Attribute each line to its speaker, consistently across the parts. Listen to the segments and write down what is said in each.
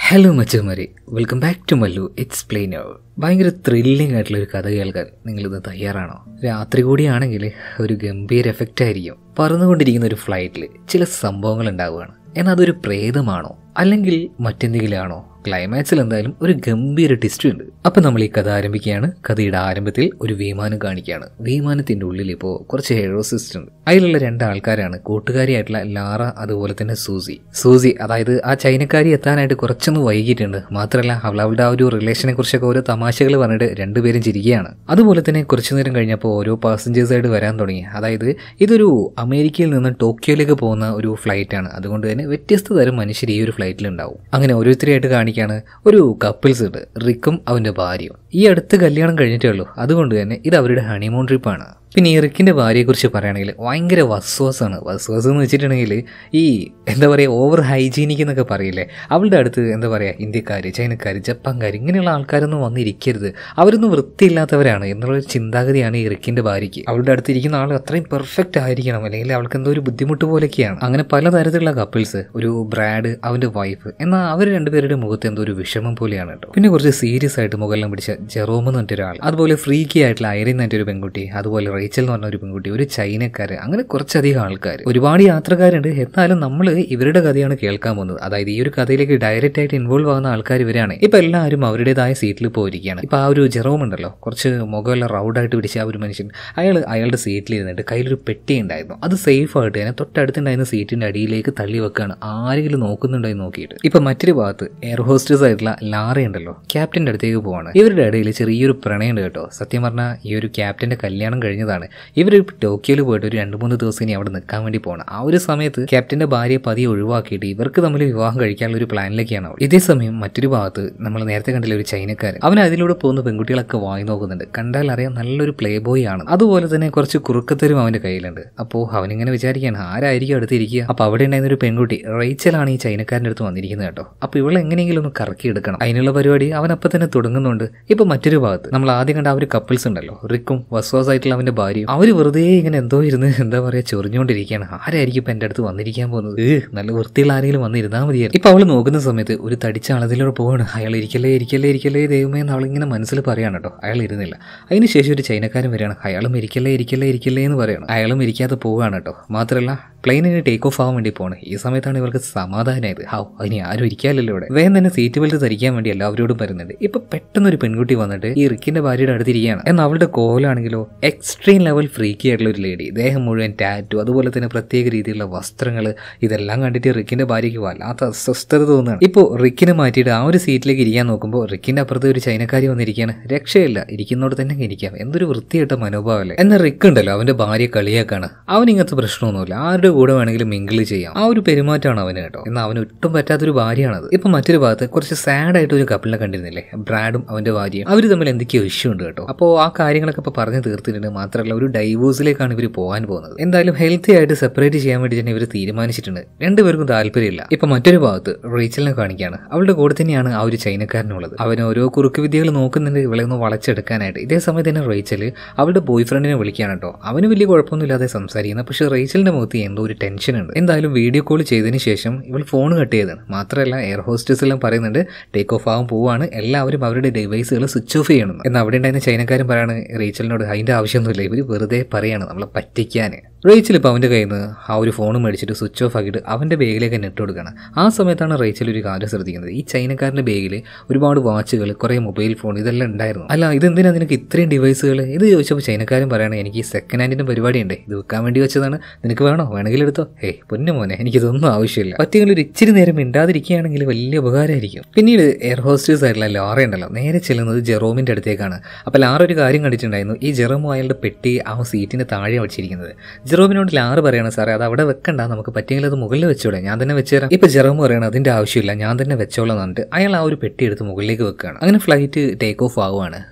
Speaker 1: Hello മച്ചന്മാരെ welcome back to Mallu explainer ഭയങ്കര thrilling ആയിട്ടുള്ള ഒരു കഥ കേൾക്കാൻ നിങ്ങളിത് തയ്യാറാണോ രാത്രി കൂടിയാണെങ്കിൽ ഒരു ഗംഭീര എഫക്റ്റ് ആയിരിക്കും പറന്നുകൊണ്ടിരിക്കുന്ന ഒരു ഫ്ലൈറ്റിൽ ചില സംഭവങ്ങൾ ഉണ്ടാവുകയാണ് എന്നാൽ അതൊരു പ്രേതമാണോ അല്ലെങ്കിൽ മറ്റെന്തെങ്കിലും ആണോ ക്ലൈമാക്സിൽ എന്തായാലും ഒരു ഗംഭീര ട്വിസ്റ്റ് ഉണ്ട് അപ്പൊ നമ്മൾ ഈ കഥ ആരംഭിക്കുകയാണ് കഥയുടെ ആരംഭത്തിൽ ഒരു വിമാനം കാണിക്കുകയാണ് വിമാനത്തിന്റെ ഉള്ളിൽ ഇപ്പോൾ കുറച്ച് ഹെയറോസിസ്റ്റ് ഉണ്ട് അതിലുള്ള രണ്ട് ആൾക്കാരാണ് കൂട്ടുകാരിയായിട്ടുള്ള ലാറ അതുപോലെ തന്നെ സൂസി സൂസി അതായത് ആ ചൈനക്കാരി എത്താനായിട്ട് കുറച്ചൊന്ന് വൈകിട്ടുണ്ട് മാത്രമല്ല അവൾ അവളുടെ ആ ഒരു റിലേഷനെ കുറിച്ചൊക്കെ ഓരോ തമാശകൾ പറഞ്ഞിട്ട് രണ്ടുപേരും ചിരിക്കുകയാണ് അതുപോലെ തന്നെ കുറച്ചു നേരം കഴിഞ്ഞപ്പോൾ ഓരോ പാസഞ്ചേഴ്സ് ആയിട്ട് വരാൻ തുടങ്ങി അതായത് ഇതൊരു അമേരിക്കയിൽ നിന്ന് ടോക്കിയോയിലേക്ക് പോകുന്ന ഒരു ഫ്ലൈറ്റ് ആണ് അതുകൊണ്ട് തന്നെ വ്യത്യസ്ത തരം മനുഷ്യർ ഈ ഒരു ഫ്ലൈറ്റിൽ ഉണ്ടാവും അങ്ങനെ ഓരോരുത്തരെയായിട്ട് കാണിക്കുകയാണ് ഒരു കപ്പിൾസ് ഉണ്ട് റിക്കും അവന്റെ ഭാര്യയും ഈ അടുത്ത് കല്യാണം കഴിഞ്ഞിട്ടേ ഉള്ളൂ അതുകൊണ്ട് തന്നെ ഇത് അവരുടെ ഹണിമൂൺ ട്രിപ്പാണ് പിന്നെ ഈ റിക്കിന്റെ ഭാര്യയെക്കുറിച്ച് പറയുകയാണെങ്കിൽ ഭയങ്കര വസ്വാസാണ് വസ്വാസ് എന്ന് വെച്ചിട്ടുണ്ടെങ്കിൽ ഈ എന്താ പറയുക ഓവർ ഹൈജീനിക് എന്നൊക്കെ പറയില്ലേ അവളുടെ അടുത്ത് എന്താ പറയുക ഇന്ത്യക്കാർ ചൈനക്കാർ ജപ്പാൻകാർ ഇങ്ങനെയുള്ള ആൾക്കാരൊന്നും വന്നിരിക്കരുത് അവരൊന്നും വൃത്തിയില്ലാത്തവരാണ് എന്നുള്ളൊരു ചിന്താഗതിയാണ് ഈ റിക്കിന്റെ ഭാര്യയ്ക്ക് അവളുടെ അടുത്ത് ഇരിക്കുന്ന ആൾ അത്രയും പെർഫെക്റ്റ് ആയിരിക്കണം അല്ലെങ്കിൽ അവൾക്ക് എന്തോ ഒരു ബുദ്ധിമുട്ട് പോലെയൊക്കെയാണ് അങ്ങനെ പലതരത്തിലുള്ള കപ്പിൾസ് ഒരു ബ്രാഡ് അവന്റെ വൈഫ് എന്നാൽ അവർ രണ്ടുപേരുടെ മുഖത്ത് എന്തോ ഒരു വിഷമം പോലെയാണ് കേട്ടോ പിന്നെ കുറച്ച് സീരിയസ് ആയിട്ട് മുകളിലും പിടിച്ച ജെറോം എന്ന് പറഞ്ഞ ഒരാൾ അതുപോലെ ഫ്രീക്കി ആയിട്ടുള്ള ഐറിൻ എന്ന് പറഞ്ഞ ഒരു പെൺകുട്ടി അതുപോലെ റേച്ചൽ എന്ന് പറഞ്ഞ ഒരു പെൺകുട്ടി ഒരു ചൈനക്കാര് അങ്ങനെ കുറച്ചധികം ആൾക്കാർ ഒരുപാട് യാത്രക്കാരുണ്ട് എന്നാലും നമ്മൾ ഇവരുടെ കഥയാണ് കേൾക്കാൻ പോകുന്നത് അതായത് ഈ ഒരു കഥയിലേക്ക് ഡയറക്റ്റ് ആയിട്ട് ഇൻവോൾവ് ആവുന്ന ആൾക്കാർ ഇവരാണ് ഇപ്പൊ എല്ലാവരും അവരുടേതായ സീറ്റിൽ പോയിരിക്കുകയാണ് ഇപ്പൊ ആ ഒരു ജെറോം ഉണ്ടല്ലോ കുറച്ച് മുഖമെല്ലാം റൗഡായിട്ട് പിടിച്ച ആ ഒരു മനുഷ്യൻ അയാൾ അയാളുടെ സീറ്റിൽ ഇരുന്നിട്ട് കയ്യിലൊരു പെട്ടി ഉണ്ടായിരുന്നു അത് സേഫ് ആയിട്ട് തന്നെ തൊട്ടടുത്തുണ്ടായിരുന്ന സീറ്റിന്റെ അടിയിലേക്ക് തള്ളി വെക്കുകയാണ് ആരെങ്കിലും നോക്കുന്നുണ്ടോ എന്ന് നോക്കിയിട്ട് ഇപ്പൊ മറ്റൊരു ഭാഗത്ത് എയർ ഹോസ്റ്റേഴ്സ് ആയിട്ടുള്ള ലാറ ഉണ്ടല്ലോ ക്യാപ്റ്റന്റെ അടുത്തേക്ക് പോവാണ് ഇവരുടെ ഇടയിൽ ചെറിയൊരു പ്രണയമുണ്ട് കേട്ടോ സത്യം പറഞ്ഞാൽ ഈ ഒരു ക്യാപ്റ്റന്റെ കല്യാണം കഴിഞ്ഞതാണ് ഇവർ ടോക്കിയോയിൽ പോയിട്ട് ഒരു രണ്ട് മൂന്ന് ദിവസം ഇനി അവിടെ നിൽക്കാൻ വേണ്ടി പോകണം ആ ഒരു സമയത്ത് ക്യാപ്റ്റന്റെ ഭാര്യയെ പതിയെ ഒഴിവാക്കിയിട്ട് ഇവർക്ക് തമ്മിൽ വിവാഹം കഴിക്കാനുള്ള ഒരു പ്ലാനിലേക്കാണ് അവൾ ഇതേ സമയം മറ്റൊരു ഭാഗത്ത് നമ്മൾ നേരത്തെ കണ്ടില്ല ഒരു ചൈനക്കാരൻ അവൻ അതിലൂടെ പോകുന്ന പെൺകുട്ടികളൊക്കെ വായി നോക്കുന്നുണ്ട് കണ്ടാൽ അറിയാം നല്ലൊരു പ്ലേ ബോയ് ആണ് അതുപോലെ തന്നെ കുറച്ച് കുറുക്കത്തരും അവന്റെ കയ്യിലുണ്ട് അപ്പോൾ അവനിങ്ങനെ വിചാരിക്കുകയാണ് ആരായിരിക്കും അടുത്തിരിക്കുക അപ്പോൾ അവിടെ ഉണ്ടായിരുന്ന ഒരു പെൺകുട്ടി റേച്ചലാണ് ഈ ചൈനക്കാരൻ്റെ അടുത്ത് വന്നിരിക്കുന്നത് കേട്ടോ അപ്പോൾ ഇവളെ എങ്ങനെയെങ്കിലും ഒന്ന് കറക്കി എടുക്കണം അതിനുള്ള പരിപാടി അവൻ അപ്പം തന്നെ തുടങ്ങുന്നുണ്ട് ഇപ്പൊ മറ്റൊരു ഭാഗത്ത് നമ്മൾ ആദ്യം കണ്ട ആ ഒരു കപ്പിൾസ് ഉണ്ടല്ലോ റിക്കും വസ്വാസ് ആയിട്ടുള്ള അവന്റെ ഭാര്യയും അവര് വെറുതെ ഇങ്ങനെ എന്തോ ഇരുന്ന് എന്താ പറയാ ചൊറിഞ്ഞുകൊണ്ടിരിക്കുകയാണ് ആരായിരിക്കും ഇപ്പൊ എന്റെ അടുത്ത് വന്നിരിക്കാൻ പോകുന്നത് ഏഹ് നല്ല വൃത്തിയുള്ള ആരെങ്കിലും വന്നിരുന്നാൽ മതിയായിരുന്നു ഇപ്പൊ അവള് നോക്കുന്ന സമയത്ത് ഒരു തടിച്ച ആളതിലൂടെ പോവാണ് അയാൾ ഇരിക്കല്ലേ ഇരിക്കല്ലേ ഇരിക്കല്ലേ ദൈവമേ എന്ന് അവളിങ്ങനെ മനസ്സിൽ പറയാണ് കേട്ടോ അയാൾ ഇരുന്നില്ല അതിനുശേഷം ഒരു ചൈനക്കാരൻ വരികയാണ് അയാളും ഇരിക്കല്ലേ ഇരിക്കല്ലേ ഇരിക്കല്ലേ എന്ന് പറയണം അയാളും ഇരിക്കാതെ പോവുകയാണ് കേട്ടോ മാത്രമല്ല പ്ലെയിനിന് ടേക്ക് ഓഫ് ആവാൻ വേണ്ടി പോകണം ഈ സമയത്താണ് ഇവർക്ക് സമാധാനമായത് ഹൗ അതിന് ആരും ഇരിക്കാമല്ലോ ഇവിടെ വേഗം തന്നെ സീറ്റ് ബെൽറ്റ് ധരിക്കാൻ വേണ്ടി എല്ലാവരോടും വരുന്നുണ്ട് ഇപ്പൊ പെട്ടെന്ന് ഒരു പെൺകുട്ടി വന്നിട്ട് ഈ റിക്കിന്റെ ഭാര്യയുടെ അടുത്തിരിക്കുകയാണ് എന്നാൽ അവളുടെ കോലാണെങ്കിലോ എക്സ്ട്രീം ലെവൽ ഫ്രീക്കി ആയിട്ടുള്ള ഒരു ലേഡി ദേഹം മുഴുവൻ ടാറ്റു അതുപോലെ തന്നെ പ്രത്യേക രീതിയിലുള്ള വസ്ത്രങ്ങൾ ഇതെല്ലാം കണ്ടിട്ട് റിക്കിന്റെ ഭാര്യയ്ക്ക് വല്ലാത്ത അസ്വസ്ഥത തോന്നുകയാണ് ഇപ്പോൾ റിക്കിനെ മാറ്റിയിട്ട് ആ ഒരു സീറ്റിലേക്ക് ഇരിക്കാൻ നോക്കുമ്പോൾ റിക്കിന്റെ അപ്പുറത്ത് ഒരു ചൈനക്കാരി വന്നിരിക്കുകയാണ് രക്ഷയില്ല ഇരിക്കുന്നോട് തന്നെ ഇരിക്കാം എന്തൊരു വൃത്തിയായിട്ട മനോഭാവമല്ലേ എന്നാൽ റിക്ക് ഉണ്ടല്ലോ അവന്റെ ഭാര്യ കളിയാക്കാണ് അവൻ ഇങ്ങനത്തെ പ്രശ്നമൊന്നുമില്ല ആരുടെ കൂടെ വേണമെങ്കിലും മിങ്കിൾ ചെയ്യാം ആ ഒരു പെരുമാറ്റമാണ് അവന് കേട്ടോ എന്നാൽ അവന് ഒട്ടും പറ്റാത്തൊരു ഭാര്യയാണത് ഇപ്പൊ മറ്റൊരു ഭാഗത്ത് കുറച്ച് സാഡ് ആയിട്ട് ഒരു കപ്പിളിനെ കണ്ടിരുന്നില്ലേ ബ്രാഡും അവന്റെ ഭാര്യയും അവർ തമ്മിൽ എന്തൊക്കെയോ ഇഷ്യൂ ഉണ്ട് കേട്ടോ അപ്പോൾ ആ കാര്യങ്ങളൊക്കെ ഇപ്പൊ പറഞ്ഞു തീർത്തിട്ടുണ്ട് മാത്രമല്ല ഒരു ഡൈവോഴ്സിലേക്കാണ് ഇവർ പോകാൻ പോകുന്നത് എന്തായാലും ഹെൽത്തി ആയിട്ട് സെപ്പറേറ്റ് ചെയ്യാൻ വേണ്ടി തന്നെ ഇവർ തീരുമാനിച്ചിട്ടുണ്ട് രണ്ടുപേർക്കും താല്പര്യമില്ല ഇപ്പൊ മറ്റൊരു ഭാഗത്ത് റേച്ചലിനെ കാണിക്കുകയാണ് അവളുടെ കൂടെ തന്നെയാണ് ആ ഒരു ചൈനക്കാരനുള്ളത് അവൻ ഓരോ കുറുക്ക് വിദ്യകൾ നോക്കുന്നുണ്ട് ഇവളെ ഒന്ന് വളച്ചെടുക്കാനായിട്ട് ഇതേ സമയത്ത് തന്നെ റേച്ചൽ അവളുടെ ബോയ് ഫ്രണ്ടിനെ വിളിക്കുകയാണ് കേട്ടോ അവന് വലിയ കുഴപ്പമൊന്നുമില്ലാതെ സംസാരിക്കുന്നത് പക്ഷെ റേച്ചലിന്റെ മുഖത്ത് എന്തോ ഒരു ടെൻഷൻ ഉണ്ട് എന്തായാലും വീഡിയോ കോൾ ചെയ്തതിന് ശേഷം ഇവൾ ഫോൺ കട്ട് ചെയ്തതാണ് മാത്രമല്ല എയർ ഹോസ്റ്റേഴ്സ് എല്ലാം പറയുന്നുണ്ട് ടേക്ക് ഓഫ് ആവാൻ പോവാണ് എല്ലാവരും അവരുടെ ഡിവൈസുകൾ സ്വിച്ച് ഓഫ് ചെയ്യണം എന്നാൽ അവിടെ ഉണ്ടായിരുന്ന ചൈനക്കാരൻ പറയാണ് റേച്ചലിനോട് അതിന്റെ ആവശ്യമൊന്നുമില്ല ഇവർ വെറുതെ പറയാണ് നമ്മളെ പറ്റിക്കാൻ റേച്ചൽ ഇപ്പോൾ അവൻ്റെ കയ്യിൽ നിന്ന് ആ ഒരു ഫോൺ മേടിച്ചിട്ട് സ്വിച്ച് ഓഫ് ആക്കിയിട്ട് അവൻ്റെ ബാഗിലേക്ക് നെറ്റ് കൊടുക്കുകയാണ് ആ സമയത്താണ് റേച്ചൽ ഒരു കാര്യം ശ്രദ്ധിക്കുന്നത് ഈ ചൈനക്കാരൻ്റെ ബാഗിൽ ഒരുപാട് വാച്ചുകൾ കുറേ മൊബൈൽ ഫോൺ ഇതെല്ലാം ഉണ്ടായിരുന്നു അല്ല ഇതെന്തിനാ നിനക്ക് ഇത്രയും ഡിവൈസുകൾ ഇത് ചോദിച്ചപ്പോൾ ചൈനക്കാരൻ പറയാണ് എനിക്ക് ഈ സെക്കൻഡ് ഹാൻഡിൻ്റെ പരിപാടി ഉണ്ട് ഇത് വെക്കാൻ വേണ്ടി വെച്ചതാണ് നിനക്ക് വേണോ വേണമെങ്കിൽ എടുത്തോ ഏയ് പൊന്നു മോനെ എനിക്കിതൊന്നും ആവശ്യമില്ല പറ്റിയെങ്കിൽ ഒരു ഇച്ചിരി നേരം മിണ്ടാതിരിക്കുകയാണെങ്കിൽ വലിയ ഉപകാരമായിരിക്കും പിന്നീട് എയർ ഹോസ്റ്റേഴ്സ് ആയിട്ടുള്ള ലാറ ഉണ്ടല്ലോ നേരെ ചെല്ലുന്നത് ജെറോമിൻ്റെ അടുത്തേക്കാണ് അപ്പോൾ ലാറ ഒരു കാര്യം കണ്ടിട്ടുണ്ടായിരുന്നു ഈ ജെറോമോ അയാളുടെ പെട്ടി ആ സീറ്റിൻ്റെ താഴെ വെച്ചിരിക്കുന്നത് ജെറോമിനോട് ലാറ് പറയണം സാറേ അത് അവിടെ വെക്കണ്ട നമുക്ക് പറ്റിയെങ്കിൽ അത് മുകളിൽ വെച്ചോളെ ഞാൻ തന്നെ വെച്ചുതരാം ഇപ്പൊ ജെറോമ് പറയണം അതിന്റെ ആവശ്യമില്ല ഞാൻ തന്നെ വെച്ചോളാം എന്നിട്ട് അയാൾ ആ ഒരു പെട്ടി എടുത്ത് മുകളിലേക്ക് വെക്കുകയാണ് അങ്ങനെ ഫ്ലൈറ്റ് ടേക്ക് ഓഫ് ആവുകയാണ്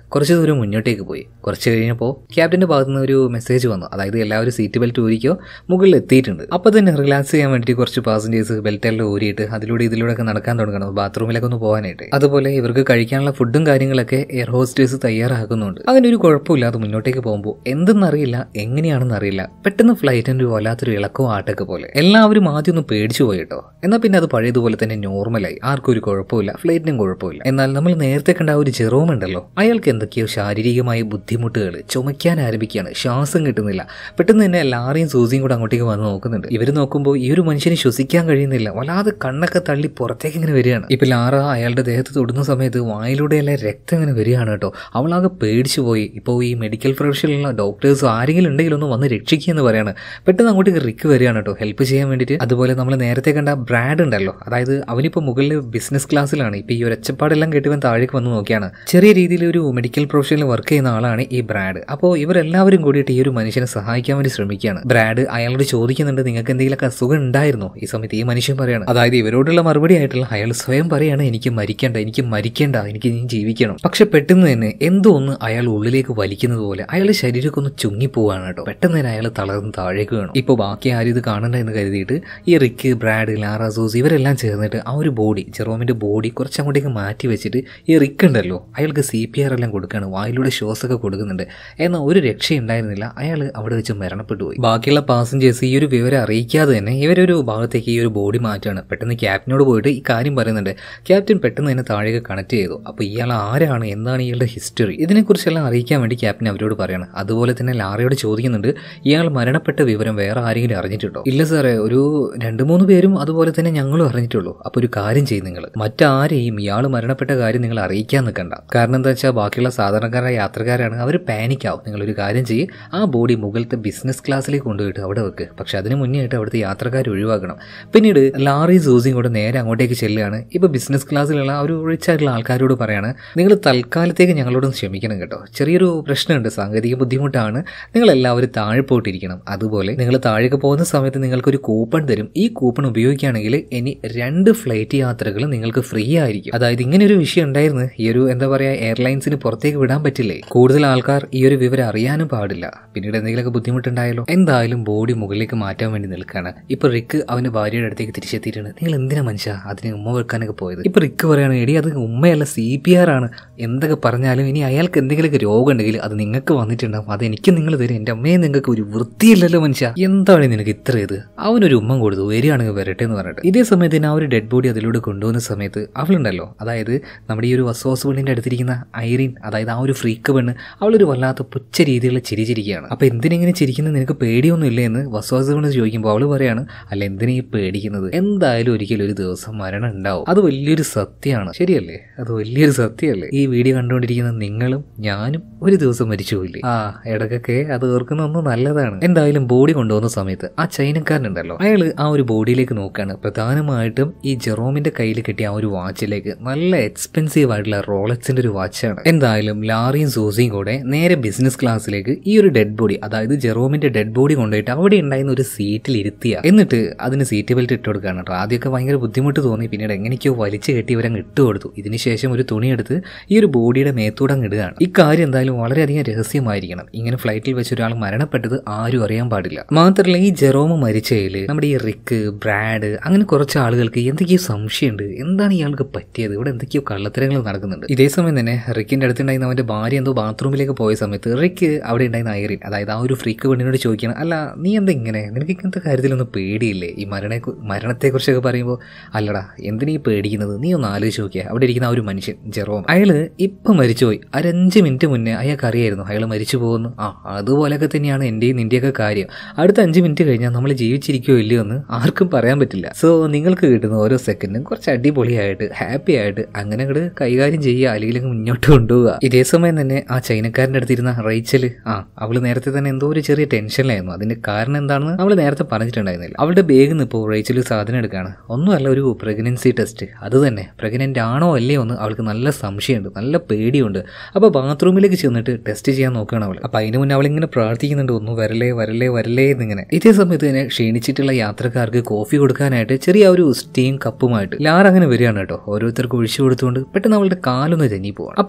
Speaker 1: കുറച്ച് ദൂരം മുന്നോട്ടേക്ക് പോയി കുറച്ച് കഴിഞ്ഞപ്പോൾ ക്യാപ്റ്റന്റെ ഭാഗത്ത് നിന്ന് ഒരു മെസ്സേജ് വന്നു അതായത് എല്ലാവരും സീറ്റ് ബെൽറ്റ് ഊരിക്കോ മുകളിൽ എത്തിയിട്ടുണ്ട് അപ്പോൾ തന്നെ റിലാക്സ് ചെയ്യാൻ വേണ്ടി കുറച്ച് പാസഞ്ചേഴ്സ് ബെൽറ്റ് എല്ലാം ഊരിയിട്ട് അതിലൂടെ ഇതിലൂടെ ഒക്കെ നടക്കാൻ തുടങ്ങണം ബാത്റൂമിലൊക്കെ ഒന്ന് പോകാനായിട്ട് അതുപോലെ ഇവർക്ക് കഴിക്കാനുള്ള ഫുഡും കാര്യങ്ങളൊക്കെ എയർ ഹോസ്റ്റേഴ്സ് തയ്യാറാക്കുന്നുണ്ട് അതിനൊരു കുഴപ്പമില്ലാതെ മുന്നോട്ടേക്ക് പോകുമ്പോൾ എന്തെന്നറിയില്ല എങ്ങനെയാണെന്ന് അറിയില്ല പെട്ടെന്ന് ഫ്ലൈറ്റിന്റെ ഒരു വല്ലാത്തൊരു ഇളക്കവും ആട്ടൊക്കെ പോലെ എല്ലാവരും ആദ്യം ഒന്ന് പേടിച്ചു പോയി കേട്ടോ എന്നാൽ പിന്നെ അത് പഴയതുപോലെ തന്നെ നോർമലായി ആർക്കും ഒരു കുഴപ്പമില്ല ഫ്ലൈറ്റിനും കുഴപ്പമില്ല എന്നാൽ നമ്മൾ നേരത്തെ കണ്ട ആ ഒരു ജെറോം ഉണ്ടല്ലോ അയാൾക്ക് എന്തൊക്കെയോ ശാരീരികമായ ബുദ്ധിമുട്ടുകൾ ചുമയ്ക്കാൻ ആരംഭിക്കുകയാണ് ശ്വാസം കിട്ടുന്നില്ല പെട്ടെന്ന് തന്നെ ലാറിയും സൂസിയും കൂടെ അങ്ങോട്ടേക്ക് വന്ന് നോക്കുന്നുണ്ട് ഇവർ നോക്കുമ്പോൾ ഈ ഒരു മനുഷ്യന് ശ്വസിക്കാൻ കഴിയുന്നില്ല വല്ലാതെ കണ്ണൊക്കെ തള്ളി പുറത്തേക്ക് ഇങ്ങനെ വരികയാണ് ഇപ്പൊ ലാറ അയാളുടെ ദേഹത്ത് തൊടുന്ന സമയത്ത് വായിലൂടെയല്ല രക്തം ഇങ്ങനെ വരികയാണ് കേട്ടോ അവളാകെ പേടിച്ചു പോയി ഇപ്പോൾ ഈ മെഡിക്കൽ പ്രൊഫഷനിലുള്ള ഡോക്ടേഴ്സ് ആരെങ്കിലും ഉണ്ടെങ്കിൽ ഒന്ന് വന്ന് രക്ഷിക്കുക എന്ന് പറയാണ് പെട്ടെന്ന് അങ്ങോട്ടേക്ക് റിക്ക് വരികയാണ് കേട്ടോ ഹെൽപ്പ് ചെയ്യാൻ വേണ്ടിയിട്ട് അതുപോലെ നമ്മൾ നേരത്തെ കണ്ട ബ്രാഡ് ഉണ്ടല്ലോ അതായത് അവനിപ്പോൾ മുകളിൽ ബിസിനസ് ക്ലാസ്സിലാണ് ഇപ്പോൾ ഈ ഒരു ഒച്ചപ്പാടെല്ലാം കേട്ടിവൻ താഴേക്ക് വന്ന് നോക്കിയാണ് ചെറിയ രീതിയിൽ ഒരു മെഡിക്കൽ പ്രൊഫഷനിൽ വർക്ക് ചെയ്യുന്ന ആളാണ് ഈ ബ്രാഡ് അപ്പോൾ ഇവരെല്ലാവരും കൂടിയിട്ട് ഈ ഒരു മനുഷ്യനെ സഹായിക്കാൻ വേണ്ടി ശ്രമിക്കുകയാണ് ബ്രാഡ് അയാളോട് ചോദിക്കുന്നുണ്ട് നിങ്ങൾക്ക് എന്തെങ്കിലുമൊക്കെ അസുഖം ഉണ്ടായിരുന്നോ ഈ സമയത്ത് ഈ മനുഷ്യൻ പറയാണ് അതായത് ഇവരോടുള്ള മറുപടി ആയിട്ടുള്ള അയാൾ സ്വയം പറയാണ് എനിക്ക് മരിക്കേണ്ട എനിക്ക് മരിക്കേണ്ട എനിക്ക് ഇനി ജീവിക്കണം പക്ഷെ പെട്ടെന്ന് തന്നെ എന്തോ ഒന്ന് അയാൾ ഉള്ളിലേക്ക് വലിക്കുന്നത് പോലെ അയാളുടെ ശരീരമൊക്കെ ഒന്ന് ചുങ്ങിപ്പോവാണ് കേട്ടോ പെട്ടെന്ന് തന്നെ അയാൾ തളർന്ന് താഴേക്ക് വീണു ഇപ്പോൾ ബാക്കി ആരും ഇത് കാണണ്ട എന്ന് കരുതിയിട്ട് ഈ റിക്ക് ബ്രാഡ് ലാറ സൂസ് ഇവരെല്ലാം ചേർന്നിട്ട് ആ ഒരു ബോഡി ജെറോമിന്റെ ബോഡി കുറച്ചങ്ങോട്ടേക്ക് മാറ്റി വെച്ചിട്ട് ഈ റിക്ക് ഉണ്ടല്ലോ അയാൾക്ക് സി പി ആർ എല്ലാം കൊടുക്കുകയാണ് വായിലൂടെ ഷോസൊക്കെ കൊടുക്കുന്നുണ്ട് എന്നാൽ ഒരു രക്ഷയുണ്ടായിരുന്നില്ല അയാൾ അവിടെ വെച്ച് മരണപ്പെട്ടു പോയി ബാക്കിയുള്ള പാസഞ്ചേഴ്സ് ഈ ഒരു വിവരം അറിയിക്കാതെ തന്നെ ഇവരൊരു ഭാഗത്തേക്ക് ഈ ഒരു ബോഡി മാറ്റുകയാണ് പെട്ടെന്ന് ക്യാപ്റ്റനോട് പോയിട്ട് ഈ കാര്യം പറയുന്നുണ്ട് ക്യാപ്റ്റൻ പെട്ടെന്ന് തന്നെ താഴേക്ക് കണക്ട് ചെയ്തു അപ്പോൾ ഇയാൾ ആരാണ് എന്താണ് ഇയാളുടെ ഹിസ്റ്ററി ഇതിനെക്കുറിച്ചെല്ലാം അറിയിക്കാൻ വേണ്ടി ക്യാപ്റ്റൻ അവരോട് പറയാണ് അതുപോലെ തന്നെ ലാറയോട് ചോദിക്കുന്നുണ്ട് ഇയാൾ മരണപ്പെട്ട വിവരം വേറെ ആരെങ്കിലും അറിഞ്ഞിട്ടുണ്ടോ ഇല്ല സാറേ ഒരു രണ്ട് മൂന്ന് പേരും അതുപോലെ തന്നെ ഞങ്ങളും അറിഞ്ഞിട്ടുള്ളൂ അപ്പോൾ ഒരു കാര്യം ചെയ്യും നിങ്ങൾ മറ്റാരെയും ഇയാൾ മരണപ്പെട്ട കാര്യം നിങ്ങൾ അറിയിക്കാൻ നിൽക്കണ്ട കാരണം എന്താ വെച്ചാൽ ബാക്കിയുള്ള സാധാരണക്കാരായ യാത്രക്കാരാണ് അവർ പാനിക് ആവും നിങ്ങളൊരു കാര്യം ചെയ്യും ആ ബോഡി മുകളിലത്തെ ബിസിനസ് ക്ലാസ്സിലേക്ക് കൊണ്ടുപോയിട്ട് അവിടെ വെക്ക് പക്ഷെ അതിന് മുന്നേ ആയിട്ട് അവിടുത്തെ യാത്രക്കാർ ഒഴിവാക്കണം പിന്നീട് ലാറി സൂസിയും കൂടെ നേരെ അങ്ങോട്ടേക്ക് ചെല്ലുകയാണ് ഇപ്പോൾ ബിസിനസ് ക്ലാസ്സിലുള്ള ആ ഒരു റിച്ചായിട്ടുള്ള ആൾക്കാരോട് പറയാണ് നിങ്ങൾ തൽക്കാലത്തേക്ക് ഞങ്ങളോടൊന്ന് ക്ഷമിക്കണം കേട്ടോ ചെറിയൊരു പ്രശ്നമുണ്ട് സാങ്കേതിക ബുദ്ധിമുട്ടാണ് നിങ്ങൾ എല്ലാവരും താഴെ പോയിട്ടിരിക്കണം അതുപോലെ നിങ്ങൾ താഴേക്ക് പോകുന്ന സമയത്ത് നിങ്ങൾക്കൊരു കൂപ്പൺ തരും ഈ കൂപ്പൺ ഉപയോഗിക്കുകയാണെങ്കിൽ ഇനി രണ്ട് ഫ്ലൈറ്റ് യാത്രകൾ നിങ്ങൾക്ക് ഫ്രീ ആയിരിക്കും അതായത് ഇങ്ങനെ ഒരു വിഷയം ഉണ്ടായിരുന്നു ഈ ഒരു എന്താ പറയുക എയർലൈൻസിന് പുറത്തേക്ക് വിടാൻ പറ്റില്ലേ കൂടുതൽ ആൾക്കാർ ഈ ഒരു വിവരം അറിയാനും പാടില്ല പിന്നീട് എന്തെങ്കിലുമൊക്കെ ബുദ്ധിമുട്ടുണ്ടായാലോ എന്തായാലും ബോഡി മുകളിലേക്ക് മാറ്റാൻ വേണ്ടി നിൽക്കുകയാണ് ഇപ്പൊ റിക്ക് അവന്റെ ഭാര്യയുടെ അടുത്തേക്ക് തിരിച്ചെത്തിയിട്ടുണ്ട് നിങ്ങൾ എന്തിനാ മനുഷ്യ അതിന് ഉമ്മ വെക്കാനൊക്കെ പോയത് ഇപ്പൊ റിക്ക് പറയാണ് എടി അത് ഉമ്മയല്ല സി പി ആർ ആണ് എന്തൊക്കെ പറഞ്ഞാലും ഇനി അയാൾക്ക് എന്തെങ്കിലുമൊക്കെ രോഗം ഉണ്ടെങ്കിൽ അത് നിങ്ങൾക്ക് വന്നിട്ടുണ്ടാവും അത് എനിക്ക് നിങ്ങൾ തരും എൻ്റെ അമ്മയെ നിങ്ങൾക്ക് ഒരു വൃത്തിയില്ലല്ലോ മനുഷ്യ എന്താണ് നിനക്ക് ഇത്ര ഇത് അവനൊരു ഉമ്മ കൊടുത്തു വരികയാണെങ്കിൽ വരട്ടെ എന്ന് പറഞ്ഞിട്ട് ഇതേ സമയത്ത് തന്നെ ആ ഒരു ഡെഡ് ബോഡി അതിലൂടെ കൊണ്ടുപോകുന്ന സമയത്ത് അവളുണ്ടല്ലോ അതായത് നമ്മുടെ ഈ ഒരു വസോസ് പെണ്ണിന്റെ അടുത്തിരിക്കുന്ന ഐറിൻ അതായത് ആ ഒരു ഫ്രീക്ക് പെണ്ണ് അവളൊരു വല്ലാത്ത പുച്ച രീതിയിലുള്ള ചിരി ചിരിക്കുകയാണ് അപ്പൊ എന്തിനെങ്ങനെ ചിരിക്കുന്നത് നിനക്ക് പേടിയൊന്നും ഇല്ലേ എന്ന് വസോസ് പെണ്ണ് ചോദിക്കുമ്പോൾ അവള് പറയാണ് അല്ല എന്തിനാ ഈ പേടിക്കുന്നത് എന്തായാലും ഒരിക്കലും ഒരു ദിവസം മരണം ഉണ്ടാവും അത് വലിയൊരു സത്യമാണ് ശരിയല്ലേ അത് വലിയൊരു സത്യമല്ലേ ഈ വീഡിയോ കണ്ടുകൊണ്ടിരിക്കുന്ന നിങ്ങളും ഞാനും ഒരു ദിവസം മരിച്ചു പോയില്ലേ ആ ഇടക്കൊക്കെ അത് ഓർക്കുന്ന ഒന്ന് നല്ലതാണ് എന്തായാലും ബോഡി കൊണ്ടുപോകുന്ന സമയത്ത് ആ ചൈനക്കാരനുണ്ടല്ലോ അയാൾ ആ ഒരു ബോഡിയിലേക്ക് നോക്കുകയാണ് പ്രധാനമായിട്ടും ഈ ജെറോമിന്റെ കയ്യിൽ കിട്ടിയ ആ ഒരു വാച്ചിലേക്ക് നല്ല എക്സ്പെൻസീവ് ആയിട്ടുള്ള റോളക്സിന്റെ ഒരു വാച്ചാണ് എന്തായാലും ലാറിയും സൂസിയും കൂടെ നേരെ ബിസിനസ് ക്ലാസ്സിലേക്ക് ഈ ഒരു ഡെഡ് ബോഡി അതായത് ജെറോമിന്റെ ഡെഡ് ബോഡി കൊണ്ടുപോയിട്ട് അവിടെ ഉണ്ടായിരുന്ന ഒരു സീറ്റിൽ ഇരുത്തിയ എന്നിട്ട് അതിന് സീറ്റ് ബെൽറ്റ് ഇട്ട് കൊടുക്കുകയാണ് കേട്ടോ ആദ്യമൊക്കെ ഭയങ്കര ബുദ്ധിമുട്ട് തോന്നി പിന്നീട് എങ്ങനെയൊക്കെയോ വലിച്ചു കെട്ടി ഇവരങ്ങ് ഇട്ട് കൊടുത്തു ഇതിനുശേഷം ഒരു തുണിയെടുത്ത് ഈ ഒരു ബോഡിയുടെ മേത്തൂടെ അങ്ങ് ഇടുകയാണ് ഇക്കാര്യം എന്തായാലും വളരെയധികം രഹസ്യമായിരിക്കണം ഇങ്ങനെ ഫ്ലൈറ്റിൽ വെച്ച് ഒരാൾ മരണപ്പെട്ടത് ആരും അറിയാൻ പാടില്ല മാത്രമല്ല ഈ ജെറോമ മരിച്ചതിൽ നമ്മുടെ ഈ റിക്ക് ബ്രാഡ് അങ്ങനെ കുറച്ച് ആളുകൾക്ക് എന്തൊക്കെയോ സംശയമുണ്ട് എന്താണ് ഇയാൾക്ക് പറ്റിയത് ഇവിടെ എന്തൊക്കെയോ കള്ളത്തരങ്ങൾ നടക്കുന്നുണ്ട് ഇതേ സമയം തന്നെ റിക്കിന്റെ അടുത്തുണ്ടായിരുന്ന അവന്റെ ഭാര്യ എന്തോ ബാത്റൂമിലേക്ക് പോയ സമയത്ത് റിക്ക് അവിടെ ഉണ്ടായിരുന്ന ഐറിൻ അതായത് ആ ഒരു ഫ്രീക്ക് പെണ്ണിനോട് ചോദിക്കണം അല്ല നീ എന്താ ഇങ്ങനെ നിനക്ക് ഇങ്ങനത്തെ കാര്യത്തിലൊന്നും പേടിയില്ലേ ഈ മരണ മരണത്തെക്കുറിച്ചൊക്കെ പറയുമ്പോൾ അല്ലടാ എന്തിനീ പേടിക്കുന്നത് നീ ഒന്ന് ആലോചിച്ച് നോക്കിയാൽ അവിടെ ഇരിക്കുന്ന ആ ഒരു മനുഷ്യൻ ജെറോം അയാള് ഇപ്പം മരിച്ചുപോയി ഒരഞ്ച് മിനിറ്റ് മുന്നേ അയാൾക്ക് അറിയായിരുന്നു അയാൾ മരിച്ചു പോകുന്നു ആ അതുപോലെയൊക്കെ തന്നെയാണ് എൻ്റെയും നിൻ്റെയൊക്കെ കാര്യം അടുത്ത അഞ്ച് മിനിറ്റ് കഴിഞ്ഞാൽ നമ്മൾ ജീവിച്ചിരിക്കുകയോ ഇല്ലയോ എന്ന് ആർക്കും പറയാൻ പറ്റില്ല സോ നിങ്ങൾക്ക് കിട്ടുന്ന ഓരോ സെക്കൻഡും കുറച്ച് അടിപൊളിയായിട്ട് ഹാപ്പി ആയിട്ട് അങ്ങനെ അങ്ങോട്ട് കൈകാര്യം ചെയ്യുക അല്ലെങ്കിൽ അങ്ങ് മുന്നോട്ട് കൊണ്ടുപോവുക ഇതേ സമയം തന്നെ ആ ചൈനക്കാരൻ്റെ അടുത്തിരുന്ന റൈച്ചല് ആ അവള് നേരത്തെ തന്നെ എന്തോ ഒരു ചെറിയ ടെൻഷനിലായിരുന്നു അതിന്റെ കാരണം എന്താണെന്ന് അവൾ നേരത്തെ പറഞ്ഞിട്ടുണ്ടായിരുന്നില്ല അവളുടെ ബാഗിൽ നിന്ന് ഇപ്പോൾ റേച്ചൽ സാധനം എടുക്കുകയാണ് ഒന്നുമല്ല ഒരു പ്രഗ്നൻസി ടെസ്റ്റ് അത് തന്നെ പ്രഗ്നന്റ് ആണോ അല്ലയോ എന്ന് അവൾക്ക് നല്ല സംശയമുണ്ട് നല്ല പേടിയുണ്ട് അപ്പോൾ ബാത്റൂമിലേക്ക് ചെന്നിട്ട് ടെസ്റ്റ് ചെയ്യാൻ നോക്കുകയാണ് അവൾ അപ്പോൾ അതിന് മുന്നേ അവളിങ്ങനെ പ്രാർത്ഥിക്കുന്നുണ്ട് ഒന്ന് വരലേ വരലേ വരലേ എന്നിങ്ങനെ ഇതേ സമയത്ത് തന്നെ ക്ഷീണിച്ചിട്ടുള്ള യാത്രക്കാർക്ക് കോഫി കൊടുക്കാനായിട്ട് ചെറിയ ഒരു സ്റ്റീം കപ്പുമായിട്ട് ലാർ അങ്ങനെ വരികയാണ് കേട്ടോ ഓരോരുത്തർക്ക് ഒഴിച്ചു കൊടുത്തുകൊണ്ട് പെട്ടെന്ന് അവളുടെ കാലൊന്ന് തെന്നി പോവാണ് അപ്പോൾ അവളുടെ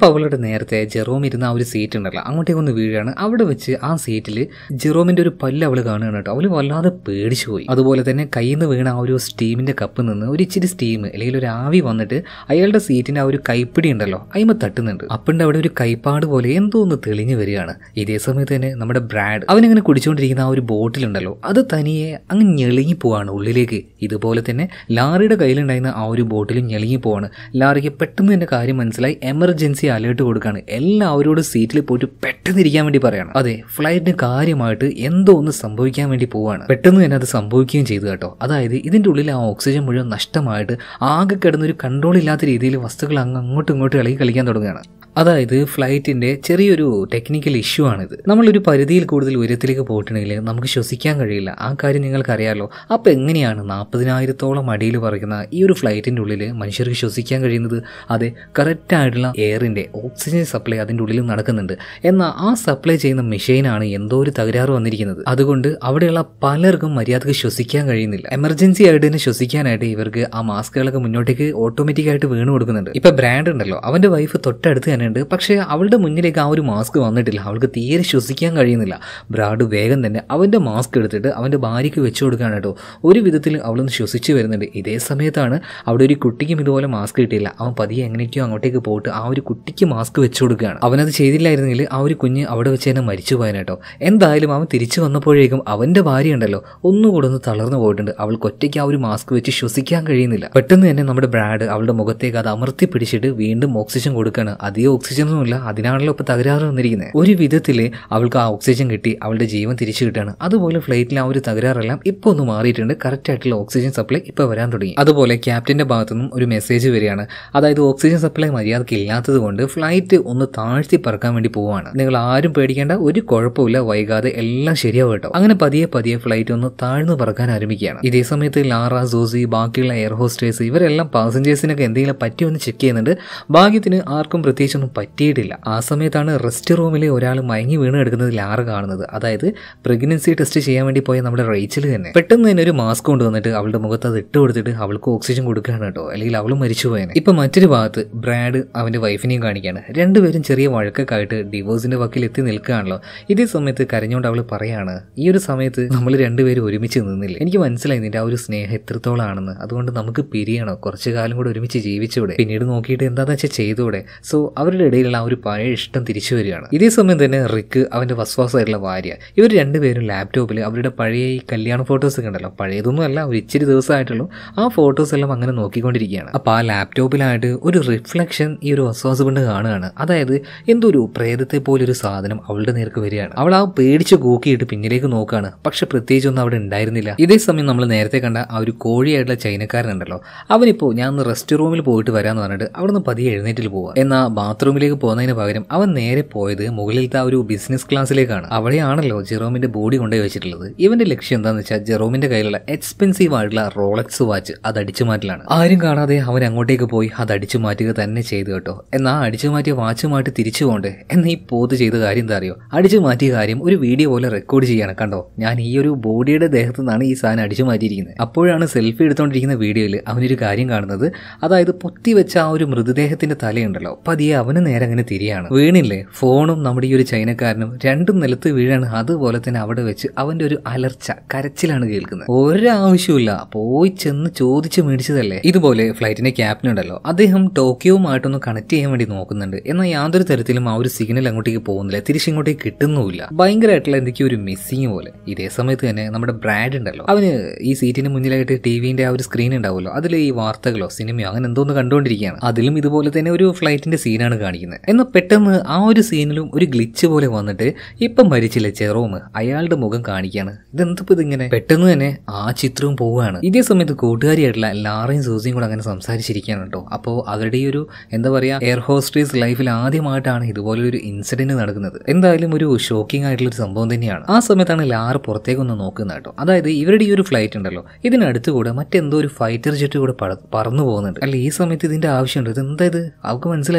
Speaker 1: നേരത്തെ ജെറോം ഇരുന്ന ആ ഒരു സീറ്റ് ഉണ്ടല്ലോ അങ്ങോട്ടേക്ക് ഒന്ന് വീഴുകയാണ് അവിടെ വെച്ച് ആ സീറ്റിൽ ജെറോമിന്റെ ഒരു പല്ല് അവള് കാണുകയാണ് കേട്ടോ അവള് വല്ലാതെ പേടിച്ചു പോയി അതുപോലെ തന്നെ കയ്യിൽ നിന്ന് വീണ ആ ഒരു സ്റ്റീമിന്റെ കപ്പ് നിന്ന് ഒരു ഇച്ചിരി സ്റ്റീം അല്ലെങ്കിൽ ഒരു ആവി വന്നിട്ട് അയാളുടെ സീറ്റിന്റെ ആ ഒരു കൈപ്പിടി ഉണ്ടല്ലോ അയിമ തട്ടുന്നുണ്ട് അപ്പണ്ട് അവിടെ ഒരു കൈപ്പാട് പോലെ എന്തോ ഒന്ന് തെളിഞ്ഞു വരികയാണ് ഇതേ സമയത്ത് തന്നെ നമ്മുടെ ബ്രാഡ് അവനിങ്ങനെ കുടിച്ചുകൊണ്ടിരിക്കുന്ന ആ ഒരു ബോട്ടിലുണ്ടല്ലോ അത് തനിയെ അങ്ങ് ഞെളിങ്ങി പോവാണ് ഉള്ളിലേക്ക് ഇതുപോലെ തന്നെ ലാറിയുടെ കയ്യിലുണ്ടായിരുന്ന ആ ഒരു ബോട്ടിലും ഞെളിങ്ങി പോവാണ് ലാറിക്ക് പെട്ടെന്ന് തന്നെ കാര്യം മനസ്സിലായി എമർജൻസി അലേർട്ട് കൊടുക്കുകയാണ് എല്ലാവരോടും സീറ്റിൽ പോയിട്ട് പെട്ടെന്ന് ഇരിക്കാൻ വേണ്ടി പറയണം അതെ ഫ്ലൈറ്റിന് കാര്യമായിട്ട് എന്തോ ഒന്ന് സംഭവിക്കാൻ വേണ്ടി പോവാണ് പെട്ടെന്ന് തന്നെ അത് സംഭവിക്കുകയും ചെയ്തു കേട്ടോ അതായത് ഇതിന്റെ ഉള്ളിൽ ആ ഓക്സിജൻ മുഴുവൻ നഷ്ടമായിട്ട് ആകെ കിടന്നൊരു കൺട്രോൾ ഇല്ലാത്ത രീതിയിൽ വസ്തുക്കൾ അങ്ങ് അങ്ങോട്ടും ഇങ്ങോട്ടും ഇളകി കളിക്കാൻ തുടങ്ങുകയാണ് അതായത് ഫ്ലൈറ്റിന്റെ ചെറിയൊരു ടെക്നിക്കൽ ഇഷ്യൂ ആണിത് നമ്മളൊരു പരിധിയിൽ കൂടുതൽ ഉയരത്തിലേക്ക് പോയിട്ടുണ്ടെങ്കിൽ നമുക്ക് ശ്വസിക്കാൻ കഴിയില്ല ആ കാര്യം നിങ്ങൾക്കറിയാലോ അപ്പോൾ എങ്ങനെയാണ് നാൽപ്പതിനായിരത്തോളം അടിയിൽ പറയുന്ന ഈ ഒരു ഫ്ലൈറ്റിന്റെ ഉള്ളിൽ മനുഷ്യർക്ക് ശ്വസിക്കാൻ കഴിയുന്നത് അതെ കറക്റ്റ് ആയിട്ടുള്ള എയറിന്റെ ഓക്സിജൻ സപ്ലൈ അതിന്റെ ഉള്ളിൽ നടക്കുന്നുണ്ട് എന്നാൽ ആ സപ്ലൈ ചെയ്യുന്ന മെഷീനാണ് എന്തോ ഒരു തകരാറ് വന്നിരിക്കുന്നത് അതുകൊണ്ട് അവിടെയുള്ള പലർക്കും മര്യാദക്ക് ശ്വസിക്കാൻ കഴിയുന്നില്ല എമർജൻസി ആയിട്ട് തന്നെ ശ്വസിക്കാനായിട്ട് ഇവർക്ക് ആ മാസ്കുകളൊക്കെ മുന്നോട്ടേക്ക് ഓട്ടോമാറ്റിക് ആയിട്ട് വീണ് കൊടുക്കുന്നുണ്ട് ഇപ്പൊ ബ്രാൻഡ് ഉണ്ടല്ലോ അവന്റെ വൈഫ് തൊട്ടടുത്ത് തന്നെ ഉണ്ട് പക്ഷേ അവളുടെ മുന്നിലേക്ക് ആ ഒരു മാസ്ക് വന്നിട്ടില്ല അവൾക്ക് തീരെ ശ്വസിക്കാൻ കഴിയുന്നില്ല ബ്രാഡ് വേഗം തന്നെ അവന്റെ മാസ്ക് എടുത്തിട്ട് അവന്റെ ഭാര്യയ്ക്ക് വെച്ചു കൊടുക്കുകയാണ് കേട്ടോ ഒരു വിധത്തിൽ അവളൊന്ന് ശ്വസിച്ചു വരുന്നുണ്ട് ഇതേ സമയത്താണ് അവിടെ ഒരു കുട്ടിക്കും ഇതുപോലെ മാസ്ക് കിട്ടിയില്ല അവൻ പതിയെ എങ്ങനെയൊക്കെയോ അങ്ങോട്ടേക്ക് പോയിട്ട് ആ ഒരു കുട്ടിക്ക് മാസ്ക് വെച്ചു കൊടുക്കുകയാണ് അവനത് ചെയ്തില്ലായിരുന്നെങ്കിൽ ആ ഒരു കുഞ്ഞ് അവിടെ വെച്ച് തന്നെ മരിച്ചു പോയാൻ കേട്ടോ എന്തായാലും അവൻ തിരിച്ചു വന്നപ്പോഴേക്കും അവന്റെ ഭാര്യ ഉണ്ടല്ലോ ഒന്നുകൂടെ ഒന്ന് തളർന്നു പോയിട്ടുണ്ട് അവൾക്ക് ഒറ്റയ്ക്ക് ആ ഒരു മാസ്ക് വെച്ച് ശ്വസിക്കാൻ കഴിയുന്നില്ല പെട്ടെന്ന് തന്നെ നമ്മുടെ ബ്രാഡ് അവളുടെ മുഖത്തേക്ക് അത് അമർത്തി പിടിച്ചിട്ട് വീണ്ടും ഓക്സിജൻ കൊടുക്കുകയാണ് അധികം ഓക്സിജൻ ഒന്നുമില്ല അതിനാണല്ലോ ഇപ്പൊ തകരാറ് വന്നിരിക്കുന്നത് ഒരു വിധത്തിൽ അവൾക്ക് ആ ഓക്സിജൻ കിട്ടി അവളുടെ ജീവൻ തിരിച്ചു കിട്ടുകയാണ് അതുപോലെ ഫ്ലൈറ്റിൽ ആ ഒരു തകരാറെല്ലാം ഇപ്പൊ ഒന്ന് മാറിയിട്ടുണ്ട് കറക്റ്റ് ആയിട്ടുള്ള ഓക്സിജൻ സപ്ലൈ ഇപ്പൊ വരാൻ തുടങ്ങി അതുപോലെ ക്യാപ്റ്റന്റെ ഭാഗത്തു നിന്നും ഒരു മെസ്സേജ് വരികയാണ് അതായത് ഓക്സിജൻ സപ്ലൈ മര്യാദക്ക് ഇല്ലാത്തത് കൊണ്ട് ഫ്ലൈറ്റ് ഒന്ന് താഴ്ത്തി പറക്കാൻ വേണ്ടി പോവാണ് നിങ്ങൾ ആരും പേടിക്കേണ്ട ഒരു കുഴപ്പമില്ല വൈകാതെ എല്ലാം ശരിയാവും കേട്ടോ അങ്ങനെ പതിയെ പതിയെ ഫ്ലൈറ്റ് ഒന്ന് താഴ്ന്നു പറക്കാൻ ആരംഭിക്കുകയാണ് ഇതേ സമയത്ത് ലാറ സോസി ബാക്കിയുള്ള എയർ ഹോസ്റ്റേഴ്സ് ഇവരെല്ലാം പാസഞ്ചേഴ്സിനൊക്കെ എന്തെങ്കിലും പറ്റി ഒന്ന് ചെക്ക് ചെയ്യുന്നുണ്ട് ഭാഗ്യത്തിന് ആർക്കും പ്രത്യേകിച്ചൊന്നും പറ്റിയിട്ടില്ല ആ സമയത്താണ് റെസ്റ്റ് റൂമിൽ ഒരാൾ മയങ്ങി വീണ് കിടക്കുന്നത് ലാറ കാണുന്നത് അതായത് പ്രഗ്നൻസി ടെസ്റ്റ് ചെയ്യാൻ വേണ്ടി പോയ നമ്മുടെ റേച്ചിൽ തന്നെ പെട്ടെന്ന് തന്നെ ഒരു മാസ്ക് കൊണ്ടുവന്നിട്ട് അവളുടെ മുഖത്ത് അത് ഇട്ട് കൊടുത്തിട്ട് അവൾക്ക് ഓക്സിജൻ കൊടുക്കുകയാണ് കേട്ടോ അല്ലെങ്കിൽ അവൾ മരിച്ചു പോയേനെ ഇപ്പൊ മറ്റൊരു ഭാഗത്ത് ബ്രാഡ് അവന്റെ വൈഫിനെയും കാണിക്കുകയാണ് രണ്ടുപേരും ചെറിയ വഴക്കൊക്കെ ആയിട്ട് ഡിവോഴ്സിന്റെ വക്കിൽ എത്തി നിൽക്കുകയാണല്ലോ ഇതേ സമയത്ത് കരഞ്ഞുകൊണ്ട് അവൾ പറയാണ് ഈ ഒരു സമയത്ത് നമ്മൾ രണ്ടുപേരും ഒരുമിച്ച് നിന്നില്ല എനിക്ക് മനസ്സിലായി നിന്റെ ആ ഒരു സ്നേഹം എത്രത്തോളാണെന്ന് അതുകൊണ്ട് നമുക്ക് പിരിയണോ കുറച്ചു കാലം കൂടെ ഒരുമിച്ച് ജീവിച്ചൂടെ പിന്നീട് നോക്കിയിട്ട് എന്താണെന്ന് വെച്ചാൽ ചെയ്തൂടെ സോ അവരുടെ ഇടയിലുള്ള ആ ഒരു പഴയ ഇഷ്ടം തിരിച്ചു വരികയാണ് ഇതേ സമയം തന്നെ റിക്ക് അവന്റെ വസ്വാസമായിട്ടുള്ള ഭാര്യ ഇവർ രണ്ടുപേരും ലാപ്ടോപ്പിൽ അവരുടെ പഴയ ഈ കല്യാണ ഫോട്ടോസ് ഒക്കെ ഉണ്ടല്ലോ പഴയതൊന്നും അല്ല ഒരു ഇച്ചിരി ദിവസമായിട്ടുള്ളൂ ആ ഫോട്ടോസ് എല്ലാം അങ്ങനെ നോക്കിക്കൊണ്ടിരിക്കുകയാണ് അപ്പോൾ ആ ലാപ്ടോപ്പിലായിട്ട് ഒരു റിഫ്ലക്ഷൻ ഈ ഒരു വസ്വാസ കൊണ്ട് കാണുകയാണ് അതായത് എന്തോ ഒരു പ്രേതത്തെ പോലൊരു സാധനം അവളുടെ നേർക്ക് വരികയാണ് അവൾ ആ പേടിച്ച് കൂക്കിയിട്ട് പിന്നിലേക്ക് നോക്കുകയാണ് പക്ഷെ പ്രത്യേകിച്ചൊന്നും അവിടെ ഉണ്ടായിരുന്നില്ല ഇതേ സമയം നമ്മൾ നേരത്തെ കണ്ട ആ ഒരു കോഴിയായിട്ടുള്ള ചൈനക്കാരനുണ്ടല്ലോ അവനിപ്പോൾ ഞാൻ ഒന്ന് റെസ്റ്റ് റൂമിൽ പോയിട്ട് വരാമെന്ന് പറഞ്ഞിട്ട് അവിടെ നിന്ന് പതിയെ എഴുന്നേറ്റിൽ പോവുക എന്നാൽ ബാത്റൂമിലേക്ക് പോകുന്നതിന് പകരം അവൻ നേരെ പോയത് മുകളിലത്തെ ആ ഒരു ബിസിനസ് ക്ലാസ്സിലേക്കാണ് അവിടെയാണല്ലോ ജെറോമിന്റെ ബോഡി കൊണ്ടുപോയി വെച്ചിട്ടുള്ളത് ഇവന്റെ ലക്ഷ്യം എന്താണെന്ന് വെച്ചാൽ ജെറോമിന്റെ കയ്യിലുള്ള എക്സ്പെൻസീവ് ആയിട്ടുള്ള റോളക്സ് വാച്ച് അത് അടിച്ചു മാറ്റലാണ് ആരും കാണാതെ അവൻ അങ്ങോട്ടേക്ക് പോയി അത് അടിച്ചു മാറ്റുക തന്നെ ചെയ്തു കേട്ടോ എന്നാൽ ആ അടിച്ചു മാറ്റിയ വാച്ച് മാറ്റി തിരിച്ചു പോകണ്ടേ എന്ന ഈ പോത്ത് ചെയ്ത കാര്യം എന്താ അറിയോ അടിച്ചു മാറ്റിയ കാര്യം ഒരു വീഡിയോ പോലെ റെക്കോർഡ് ചെയ്യാണ് കണ്ടോ ഞാൻ ഈ ഒരു ബോഡിയുടെ ദേഹത്തു നിന്നാണ് ഈ സാധനം അടിച്ചു മാറ്റിയിരിക്കുന്നത് അപ്പോഴാണ് സെൽഫി എടുത്തുകൊണ്ടിരിക്കുന്ന വീഡിയോയിൽ അവനൊരു കാര്യം കാണുന്നത് അതായത് പൊത്തി വെച്ച ആ ഒരു മൃതദേഹത്തിന്റെ തലയുണ്ടല്ലോ പതിയെ അവന് നേരെ അങ്ങനെ തിരിയാണ് വീണില്ലേ ഫോണും നമ്മുടെ ഈ ഒരു ചൈനക്കാരനും രണ്ടും നിലത്ത് വീഴാണ് അതുപോലെ തന്നെ അവിടെ വെച്ച് അവന്റെ ഒരു അലർച്ച കരച്ചിലാണ് കേൾക്കുന്നത് ഒരാവശ്യമില്ല പോയി ചെന്ന് ചോദിച്ച് മേടിച്ചതല്ലേ ഇതുപോലെ ഫ്ലൈറ്റിന്റെ ക്യാപ്റ്റൻ ഉണ്ടല്ലോ അദ്ദേഹം ടോക്കിയോവുമായിട്ടൊന്ന് കണക്ട് ചെയ്യാൻ വേണ്ടി നോക്കുന്നുണ്ട് എന്നാൽ യാതൊരു തരത്തിലും ആ ഒരു സിഗ്നൽ അങ്ങോട്ടേക്ക് പോകുന്നില്ല തിരിച്ചിങ്ങോട്ടേക്ക് കിട്ടുന്നുമില്ല ഭയങ്കരമായിട്ടുള്ള എന്തൊക്കെയോ ഒരു മിസ്സിങ് പോലെ ഇതേ സമയത്ത് തന്നെ നമ്മുടെ ബ്രാഡ് ഉണ്ടല്ലോ അവന് ഈ സീറ്റിന് മുന്നിലായിട്ട് ടി വിന്റെ ആ ഒരു സ്ക്രീൻ ഉണ്ടാവുമല്ലോ അതിൽ ഈ വാർത്തകളോ സിനിമയോ അങ്ങനെ എന്തോന്ന് കണ്ടുകൊണ്ടിരിക്കുകയാണ് അതിലും ഇതുപോലെ തന്നെ ഒരു ഫ്ലൈറ്റിന്റെ സീനാണ് കാണിക്കുന്നത് എന്നാൽ പെട്ടെന്ന് ആ ഒരു സീനിലും ഒരു ഗ്ലിച്ച് പോലെ വന്നിട്ട് ഇപ്പം മരിച്ചില്ല ചെറോം അയാളുടെ മുഖം കാണിക്കുകയാണ് ഇതെന്തിപ്പോ ഇതിങ്ങനെ പെട്ടെന്ന് തന്നെ ആ ചിത്രവും പോവുകയാണ് ഇതേ സമയത്ത് കൂട്ടുകാരിയായിട്ടുള്ള ലാറയും സൂസിയും കൂടെ അങ്ങനെ സംസാരിച്ചിരിക്കുകയാണ് കേട്ടോ അപ്പോൾ അവരുടെ ഈ ഒരു എന്താ പറയാ എയർ ഹോസ്റ്റേഴ്സ് ലൈഫിൽ ആദ്യമായിട്ടാണ് ഇതുപോലെ ഒരു ഇൻസിഡന്റ് നടക്കുന്നത് എന്തായാലും ഒരു ഷോക്കിംഗ് ആയിട്ടുള്ള ഒരു സംഭവം തന്നെയാണ് ആ സമയത്താണ് ലാർ പുറത്തേക്കൊന്ന് നോക്കുന്നത് കേട്ടോ അതായത് ഇവരുടെ ഈ ഒരു ഫ്ലൈറ്റ് ഉണ്ടല്ലോ ഇതിനടുത്ത് കൂടെ മറ്റെന്തോ ഒരു ഫൈറ്റർ ജെറ്റ് കൂടെ പറ- പറന്നു പോകുന്നുണ്ട് അല്ല ഈ സമയത്ത് ഇതിന്റെ ആവശ്യമുണ്ട് ഇത് എന്താ ഇത് അവർക്ക് മനസ്സിലായില്ല അപ്പോൾ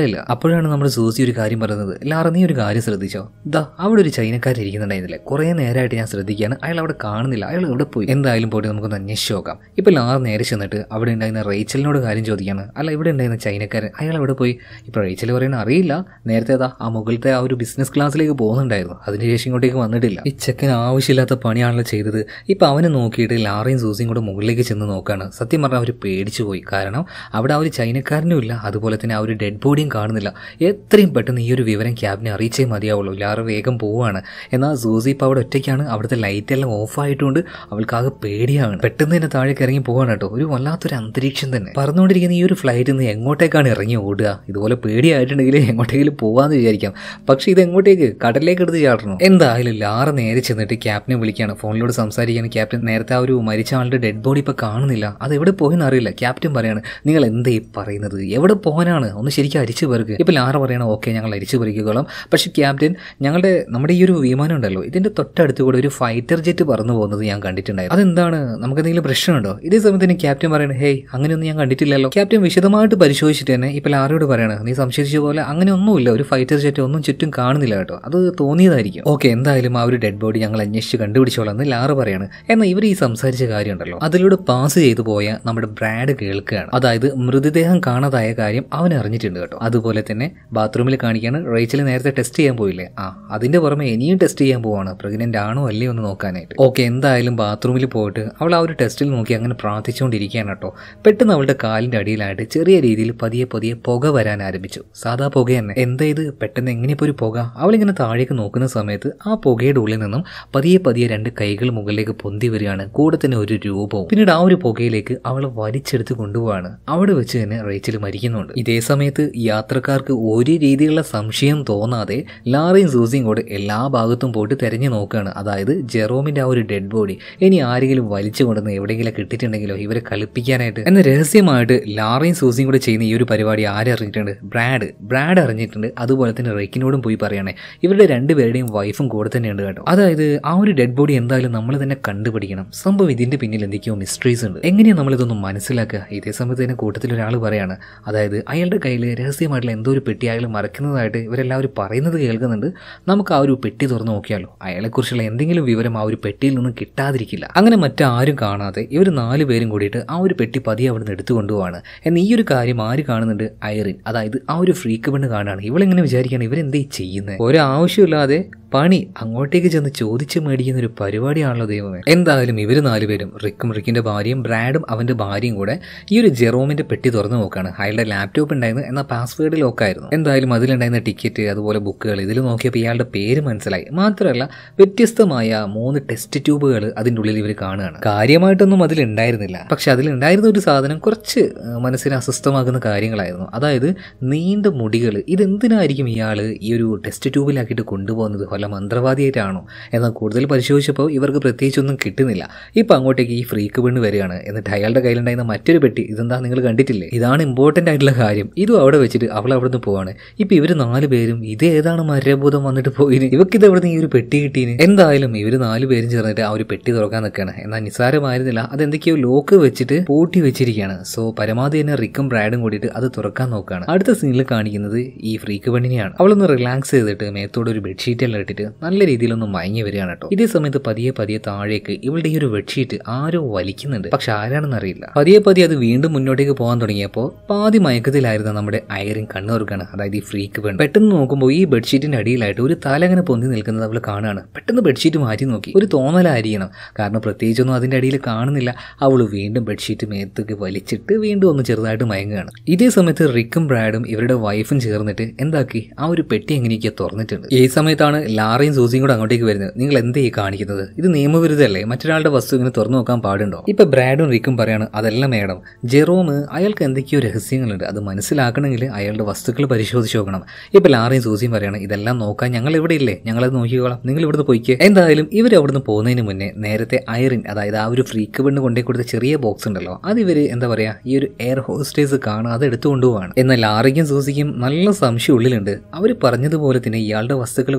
Speaker 1: അപ്പോഴാണ് നമ്മുടെ സൂസി ഒരു കാര്യം പറയുന്നത് ലാറ നീ ഒരു കാര്യം ശ്രദ്ധിച്ചോ ദാ അവിടെ ഒരു ചൈനക്കാരൻ ഇരിക്കുന്നുണ്ടായിരുന്നില്ലേ കുറേ നേരമായിട്ട് ഞാൻ ശ്രദ്ധിക്കുകയാണ് അയാൾ അവിടെ കാണുന്നില്ല അയാൾ എവിടെ പോയി എന്തായാലും പോയിട്ട് നമുക്കൊന്ന് അന്വേഷിച്ച് നോക്കാം ഇപ്പൊ ലാർ നേരെ ചെന്നിട്ട് അവിടെ ഉണ്ടായിരുന്ന റേച്ചലിനോട് കാര്യം ചോദിക്കുകയാണ് അല്ല ഇവിടെ ഉണ്ടായിരുന്ന ചൈനക്കാരൻ അയാൾ എവിടെ പോയി ഇപ്പൊ റേച്ചൽ പറയുന്ന അറിയില്ല നേരത്തെ അതാ ആ മുകളിലത്തെ ആ ഒരു ബിസിനസ് ക്ലാസ്സിലേക്ക് പോകുന്നുണ്ടായിരുന്നു അതിനുശേഷം ഇങ്ങോട്ടേക്ക് വന്നിട്ടില്ല ഈ ചെക്കൻ ആവശ്യമില്ലാത്ത പണിയാണല്ലോ ചെയ്തത് ഇപ്പൊ അവനെ നോക്കിയിട്ട് ലാറയും സൂസിയും കൂടെ മുകളിലേക്ക് ചെന്ന് നോക്കുകയാണ് സത്യം പറഞ്ഞാൽ അവർ പേടിച്ചു പോയി കാരണം അവിടെ ആ ഒരു ചൈനക്കാരനും ഇല്ല അതുപോലെ തന്നെ ആ ഒരു ഡെഡ് ബോഡിയും കാണുന്നില്ല എത്രയും പെട്ടെന്ന് ഈ ഒരു വിവരം ക്യാബിനെ അറിയിച്ചേ മതിയാവുള്ളൂ ലാറ വേഗം പോവുകയാണ് എന്നാൽ സൂസി ഇപ്പോൾ അവിടെ ഒറ്റയ്ക്കാണ് അവിടുത്തെ ലൈറ്റ് എല്ലാം ഓഫ് ആയിട്ടുണ്ട് അവൾക്കാകെ പേടിയാണ് പെട്ടെന്ന് തന്നെ താഴേക്ക് ഇറങ്ങി പോവാണ് കേട്ടോ ഒരു വല്ലാത്തൊരു അന്തരീക്ഷം തന്നെ പറന്നുകൊണ്ടിരിക്കുന്ന ഈ ഒരു ഫ്ലൈറ്റിൽ നിന്ന് എങ്ങോട്ടേക്കാണ് ഇറങ്ങി ഓടുക ഇതുപോലെ പേടിയായിട്ടുണ്ടെങ്കിൽ എങ്ങോട്ടെങ്കിലും പോവാന്ന് വിചാരിക്കാം പക്ഷേ ഇത് എങ്ങോട്ടേക്ക് കടലിലേക്ക് എടുത്ത് ചാടണോ എന്തായാലും ലാറ നേരെ ചെന്നിട്ട് ക്യാപ്റ്റനെ വിളിക്കുകയാണ് ഫോണിലൂടെ സംസാരിക്കുകയാണ് ക്യാപ്റ്റൻ നേരത്തെ ആ ഒരു മരിച്ച ആളുടെ ഡെഡ് ബോഡി ഇപ്പൊ കാണുന്നില്ല അത് എവിടെ പോയെന്ന് അറിയില്ല ക്യാപ്റ്റൻ പറയാണ് നിങ്ങൾ എന്തേ ഈ പറയുന്നത് എവിടെ പോകാനാണ് ഒന്ന് ശരിക്കും അരിച്ചു പെറുക്ക് ഇപ്പൊ ലാറ പറയണം ഓക്കെ ഞങ്ങൾ അരിച്ചു പെറുക്കിക്കോളാം പക്ഷെ ക്യാപ്റ്റൻ ഞങ്ങളുടെ നമ്മുടെ ഈ ഒരു വിമാനം ഉണ്ടല്ലോ ഇതിന്റെ തൊട്ടടുത്ത് കൂടെ ഒരു ഫൈറ്റർ ജെറ്റ് പറന്നു പോകുന്നത് ഞാൻ കണ്ടിട്ടുണ്ടായിരുന്നു അതെന്താണ് നമുക്ക് എന്തെങ്കിലും പ്രശ്നമുണ്ടോ ഇതേ സമയത്തിന് ക്യാപ്റ്റൻ പറയണ ഹേയ് അങ്ങനെയൊന്നും ഞാൻ കണ്ടിട്ടില്ലല്ലോ ക്യാപ്റ്റൻ വിശദമായിട്ട് പരിശോധിച്ചിട്ട് തന്നെ ഇപ്പൊ ലാറയോട് പറയണ നീ സംശയിച്ച പോലെ അങ്ങനെ ഒന്നുമില്ല ഒരു ഫൈറ്റർ ജെറ്റ് ഒന്നും ചുറ്റും കാണുന്നില്ല കേട്ടോ അത് തോന്നിയതായിരിക്കും ഓക്കെ എന്തായാലും ആ ഒരു ഡെഡ് ബോഡി ഞങ്ങൾ അന്വേഷിച്ച് കണ്ടുപിടിച്ചോളാം എന്ന് ലാറ പറയാണ് എന്നാൽ ഇവർ ഈ സംസാരിച്ച കാര്യമുണ്ടല്ലോ അതിലൂടെ പാസ് ചെയ്തു പോയ നമ്മുടെ ബ്രാഡ് കേൾക്കുകയാണ് അതായത് മൃതദേഹം കാണാതായ കാര്യം അവൻ അറിഞ്ഞിട്ടുണ്ട് കേട്ടോ അതുപോലെ തന്നെ ബാത്റൂമിൽ കാണിക്കാണ് റേച്ചൽ നേരത്തെ ടെസ്റ്റ് ചെയ്യാൻ പോയില്ലേ ആ അതിന്റെ പുറമെ ഇനിയും ടെസ്റ്റ് ചെയ്യാൻ പോവാണ് പ്രഗ്നന്റ് ആണോ അല്ലേ എന്ന് നോക്കാനായിട്ട് ഓക്കെ എന്തായാലും ബാത്റൂമിൽ പോയിട്ട് അവൾ ആ ഒരു ടെസ്റ്റിൽ നോക്കി അങ്ങനെ പ്രാർത്ഥിച്ചുകൊണ്ടിരിക്കുകയാണ് കേട്ടോ പെട്ടെന്ന് അവളുടെ കാലിന്റെ അടിയിലായിട്ട് ചെറിയ രീതിയിൽ പതിയെ പതിയെ പുക വരാൻ ആരംഭിച്ചു സാധാ പുക തന്നെ എന്താ ഇത് പെട്ടെന്ന് എങ്ങനെ ഇപ്പോൾ ഒരു പുക അവളിങ്ങനെ താഴേക്ക് നോക്കുന്ന സമയത്ത് ആ പുകയുടെ ഉള്ളിൽ നിന്നും പതിയെ പതിയെ രണ്ട് കൈകൾ മുകളിലേക്ക് പൊന്തി വരികയാണ് കൂടെ തന്നെ ഒരു രൂപവും പിന്നീട് ആ ഒരു പുകയിലേക്ക് അവൾ വലിച്ചെടുത്ത് കൊണ്ടുപോവാണ് അവിടെ വെച്ച് തന്നെ റേച്ചൽ മരിക്കുന്നുണ്ട് ഇതേ സമയത്ത് യാത്രക്കാർക്ക് ഒരു രീതിയിലുള്ള സംശയം തോന്നാതെ ലാറയും സൂസിയും കൂടെ എല്ലാ ഭാഗത്തും പോയിട്ട് തെരഞ്ഞു നോക്കുകയാണ് അതായത് ജെറോമിന്റെ ആ ഒരു ഡെഡ് ബോഡി ഇനി ആരെങ്കിലും വലിച്ചു കൊണ്ടുവന്ന് എവിടെയെങ്കിലും കിട്ടിയിട്ടുണ്ടെങ്കിലോ ഇവരെ കളിപ്പിക്കാനായിട്ട് എന്ന രഹസ്യമായിട്ട് ലാറയും സൂസിയും കൂടെ ചെയ്യുന്ന ഈ ഒരു പരിപാടി ആരെ അറിഞ്ഞിട്ടുണ്ട് ബ്രാഡ് ബ്രാഡ് അറിഞ്ഞിട്ടുണ്ട് അതുപോലെ തന്നെ റെക്കിനോടും പോയി പറയണേ ഇവരുടെ രണ്ടുപേരുടെയും വൈഫും കൂടെ തന്നെയുണ്ട് കേട്ടോ അതായത് ആ ഒരു ഡെഡ് ബോഡി എന്തായാലും നമ്മൾ തന്നെ കണ്ടുപിടിക്കണം സംഭവം ഇതിന്റെ പിന്നിൽ എന്തൊക്കെയോ മിസ്റ്ററീസ് ഉണ്ട് എങ്ങനെയാണ് നമ്മൾ ഇതൊന്നും മനസ്സിലാക്കുക ഇതേ സമയത്ത് തന്നെ കൂട്ടത്തിൽ ഒരാൾ പറയാണ് അതായത് അയാളുടെ കയ്യിൽ രഹസ്യമായിട്ടുള്ള എന്തോ ഒരു പെട്ടി അയാൾ മറക്കുന്നതായിട്ട് ഇവരെല്ലാവരും പറയുന്നത് കേൾക്കുന്നുണ്ട് നമുക്ക് ആ ഒരു പെട്ടി തുറന്നു നോക്കിയാലോ അയാളെക്കുറിച്ചുള്ള എന്തെങ്കിലും വിവരം ആ ഒരു പെട്ടിയിൽ നിന്നും കിട്ടാതിരിക്കില്ല അങ്ങനെ മറ്റാരും കാണാതെ ഇവർ നാല് പേരും കൂടിയിട്ട് ആ ഒരു പെട്ടി പതിയെ അവിടെ നിന്ന് എടുത്തു കൊണ്ടുപോവാണ് എന്നാൽ ഈ ഒരു കാര്യം ആര് കാണുന്നുണ്ട് ഐറിൻ അതായത് ആ ഒരു ഫ്രീക്ക് പെണ്ണ് കാണുകയാണ് ഇവളെങ്ങനെ വിചാരിക്കുകയാണ് ഇവരെന്തേ ചെയ്യുന്നത് ഒരാവശ്യമില്ലാതെ പണി അങ്ങോട്ടേക്ക് ചെന്ന് ചോദിച്ചു മേടിക്കുന്ന ഒരു പരിപാടിയാണല്ലോ ദൈവമേ എന്തായാലും ഇവർ നാലുപേരും റിക്കും റിക്കിന്റെ ഭാര്യയും ബ്രാഡും അവന്റെ ഭാര്യയും കൂടെ ഈ ഒരു ജെറോമിന്റെ പെട്ടി തുറന്നു നോക്കാണ് അയാളുടെ ലാപ്ടോപ്പ് ഉണ്ടായിരുന്നു എന്നാൽ പാസ്വേഡ് ലോക്കായിരുന്നു എന്തായാലും അതിലുണ്ടായിരുന്ന ടിക്കറ്റ് അതുപോലെ ബുക്കുകൾ ഇതിൽ നോക്കിയപ്പോൾ ഇയാളുടെ പേര് മനസ്സിലായി മാത്രമല്ല വ്യത്യസ്തമായ മൂന്ന് ടെസ്റ്റ് ട്യൂബുകൾ അതിൻ്റെ ഉള്ളിൽ ഇവർ കാണുകയാണ് കാര്യമായിട്ടൊന്നും അതിലുണ്ടായിരുന്നില്ല പക്ഷെ അതിലുണ്ടായിരുന്ന ഒരു സാധനം കുറച്ച് ആ, മനസ്സിനെ അസ്വസ്ഥമാക്കുന്ന കാര്യങ്ങളായിരുന്നു അതായത് നീണ്ട മുടികൾ ഇതെന്തിനായിരിക്കും ഇയാൾ ഈ ഒരു ടെസ്റ്റ് ട്യൂബിലാക്കിയിട്ട് കൊണ്ടുപോകുന്നത് വല്ല മന്ത്രവാദിയായിട്ടാണോ എന്നാൽ കൂടുതൽ പരിശോധിച്ചപ്പോൾ ഇവർക്ക് പ്രത്യേകിച്ചൊന്നും കിട്ടുന്നില്ല ഇപ്പം അങ്ങോട്ടേക്ക് ഈ ഫ്രീക്ക് പെണ്ണ് വരികയാണ് എന്നിട്ട് അയാളുടെ കയ്യിലുണ്ടായിരുന്ന മറ്റൊരു പെട്ടി ഇതെന്താ നിങ്ങൾ കണ്ടിട്ടില്ലേ ഇതാണ് ഇമ്പോർട്ടൻ്റ് ആയിട്ടുള്ള കാര്യം ഇതും അവിടെ വെച്ചിട്ട് അവൾ അവിടെ നിന്ന് പോവാണ് ഇപ്പം ഇവർ നാല് പേരും ഇത് ഏതാണ് മരഭൂതം വന്നിട്ട് പോയിന് ഇവർക്ക് ഇത് എവിടെ നിന്ന് ഈ ഒരു പെട്ടി കിട്ടീന് എന്തായാലും ഇവർ നാല് പേരും ചേർന്നിട്ട് ആ ഒരു പെട്ടി തുറക്കാൻ നിൽക്കുകയാണ് എന്നാൽ നിസ്സാരമായിരുന്നില്ല അതെന്തൊക്കെയോ ലോക്ക് വെച്ചിട്ട് പൂട്ടി വെച്ചിരിക്കുകയാണ് സോ പരമാവധി തന്നെ റിക്കും ബ്രാഡും കൂടിയിട്ട് അത് തുറക്കാൻ നോക്കുകയാണ് അടുത്ത സീനിൽ കാണിക്കുന്നത് ഈ ഫ്രീക്ക് പെണ്ണിനെയാണ് അവളൊന്ന് റിലാക്സ് ചെയ്തിട്ട് മേത്തോടെ ഒരു ബെഡ്ഷീറ്റ് എല്ലാം ഇട്ടിട്ട് നല്ല രീതിയിലൊന്ന് മയങ്ങി വരികയാണ് കേട്ടോ ഇതേ സമയത്ത് പതിയെ പതിയെ താഴേക്ക് ഇവളുടെ ഈ ഒരു ബെഡ്ഷീറ്റ് ആരോ വലിക്കുന്നുണ്ട് പക്ഷെ ആരാണെന്ന് അറിയില്ല പതിയെ പതിയെ അത് വീണ്ടും മുന്നോട്ടേക്ക് പോകാൻ തുടങ്ങിയപ്പോൾ പാതി മയക്കത്തിലായിരുന്ന നമ്മുടെ അയറിൻ കണ്ണുറുക്കാണ് അതായത് ഈ ഫ്രീക്ക് പെണ്ണ് പെട്ടെന്ന് നോക്കുമ്പോൾ ഈ ബെഡ്ഷീറ്റിന്റെ അടിയിലായിട്ട് ഒരു തല അങ്ങനെ പൊന്തി നിൽക്കുന്നത് അവൾ കാണുകയാണ് പെട്ടെന്ന് ബെഡ്ഷീറ്റ് മാറ്റി നോക്കി ഒരു തോന്നലായിരിക്കണം കാരണം പ്രത്യേകിച്ചൊന്നും അതിന്റെ അടിയിൽ കാണുന്നില്ല അവൾ വീണ്ടും ബെഡ്ഷീറ്റ് മേത്തേക്ക് വലിച്ചിട്ട് വീണ്ടും ഒന്ന് ചെറുതായിട്ട് മയങ്ങുകയാണ് ഇതേ സമയത്ത് റിക്കും ബ്രാഡും ഇവരുടെ വൈഫും ചേർന്നിട്ട് എന്താക്കി ആ ഒരു പെട്ടി എങ്ങനെയൊക്കെയോ തുറന്നിട്ടുണ്ട് ഈ സമയത്താണ് ലാറയും സൂസിയും കൂടെ അങ്ങോട്ടേക്ക് വരുന്നത് നിങ്ങൾ എന്തേ ഈ കാണിക്കുന്നത് ഇത് നിയമവിരുദ്ധമല്ലേ മറ്റൊരാളുടെ വസ്തു ഇങ്ങനെ തുറന്നു നോക്കാൻ പാടുണ്ടോ ഇപ്പൊ ബ്രാഡും റിക്കും പറയാണ് അതല്ല മേഡം ജെറോം അയാൾക്ക് എന്തൊക്കെയോ രഹസ്യങ്ങളുണ്ട് അത് മനസ്സിലാക്കണമെങ്കിൽ അയാളുടെ വസ്തുക്കൾ പരിശോധിച്ച് നോക്കണം ഇപ്പൊ ലാറയും സൂസിയും പറയാണ് ഇതെല്ലാം നോക്കാൻ ഞങ്ങൾ ഇവിടെ ഇല്ലേ ഞങ്ങളത് നോക്കിക്കോളാം നിങ്ങൾ ഇവിടുന്ന് പോയിക്കേ എന്തായാലും ഇവർ അവിടുന്ന് പോകുന്നതിന് മുന്നേ നേരത്തെ ഐറിൻ അതായത് ആ ഒരു ഫ്രീക്ക് പെണ്ണ് കൊണ്ടേ കൊടുത്ത ചെറിയ ബോക്സ് ഉണ്ടല്ലോ അത് ഇവര് എന്താ പറയാ ഈ ഒരു എയർ ഹോസ്റ്റേഴ്സ് കാണുക അത് എടുത്തു കൊണ്ടുപോവാണ് എന്നാൽ ലാറിക്കും സൂസിക്കും നല്ല സംശയം ഉള്ളിലുണ്ട് അവർ പറഞ്ഞതുപോലെ തന്നെ ഇയാളുടെ വസ്തുക്കൾ കൂടുതലായിട്ട്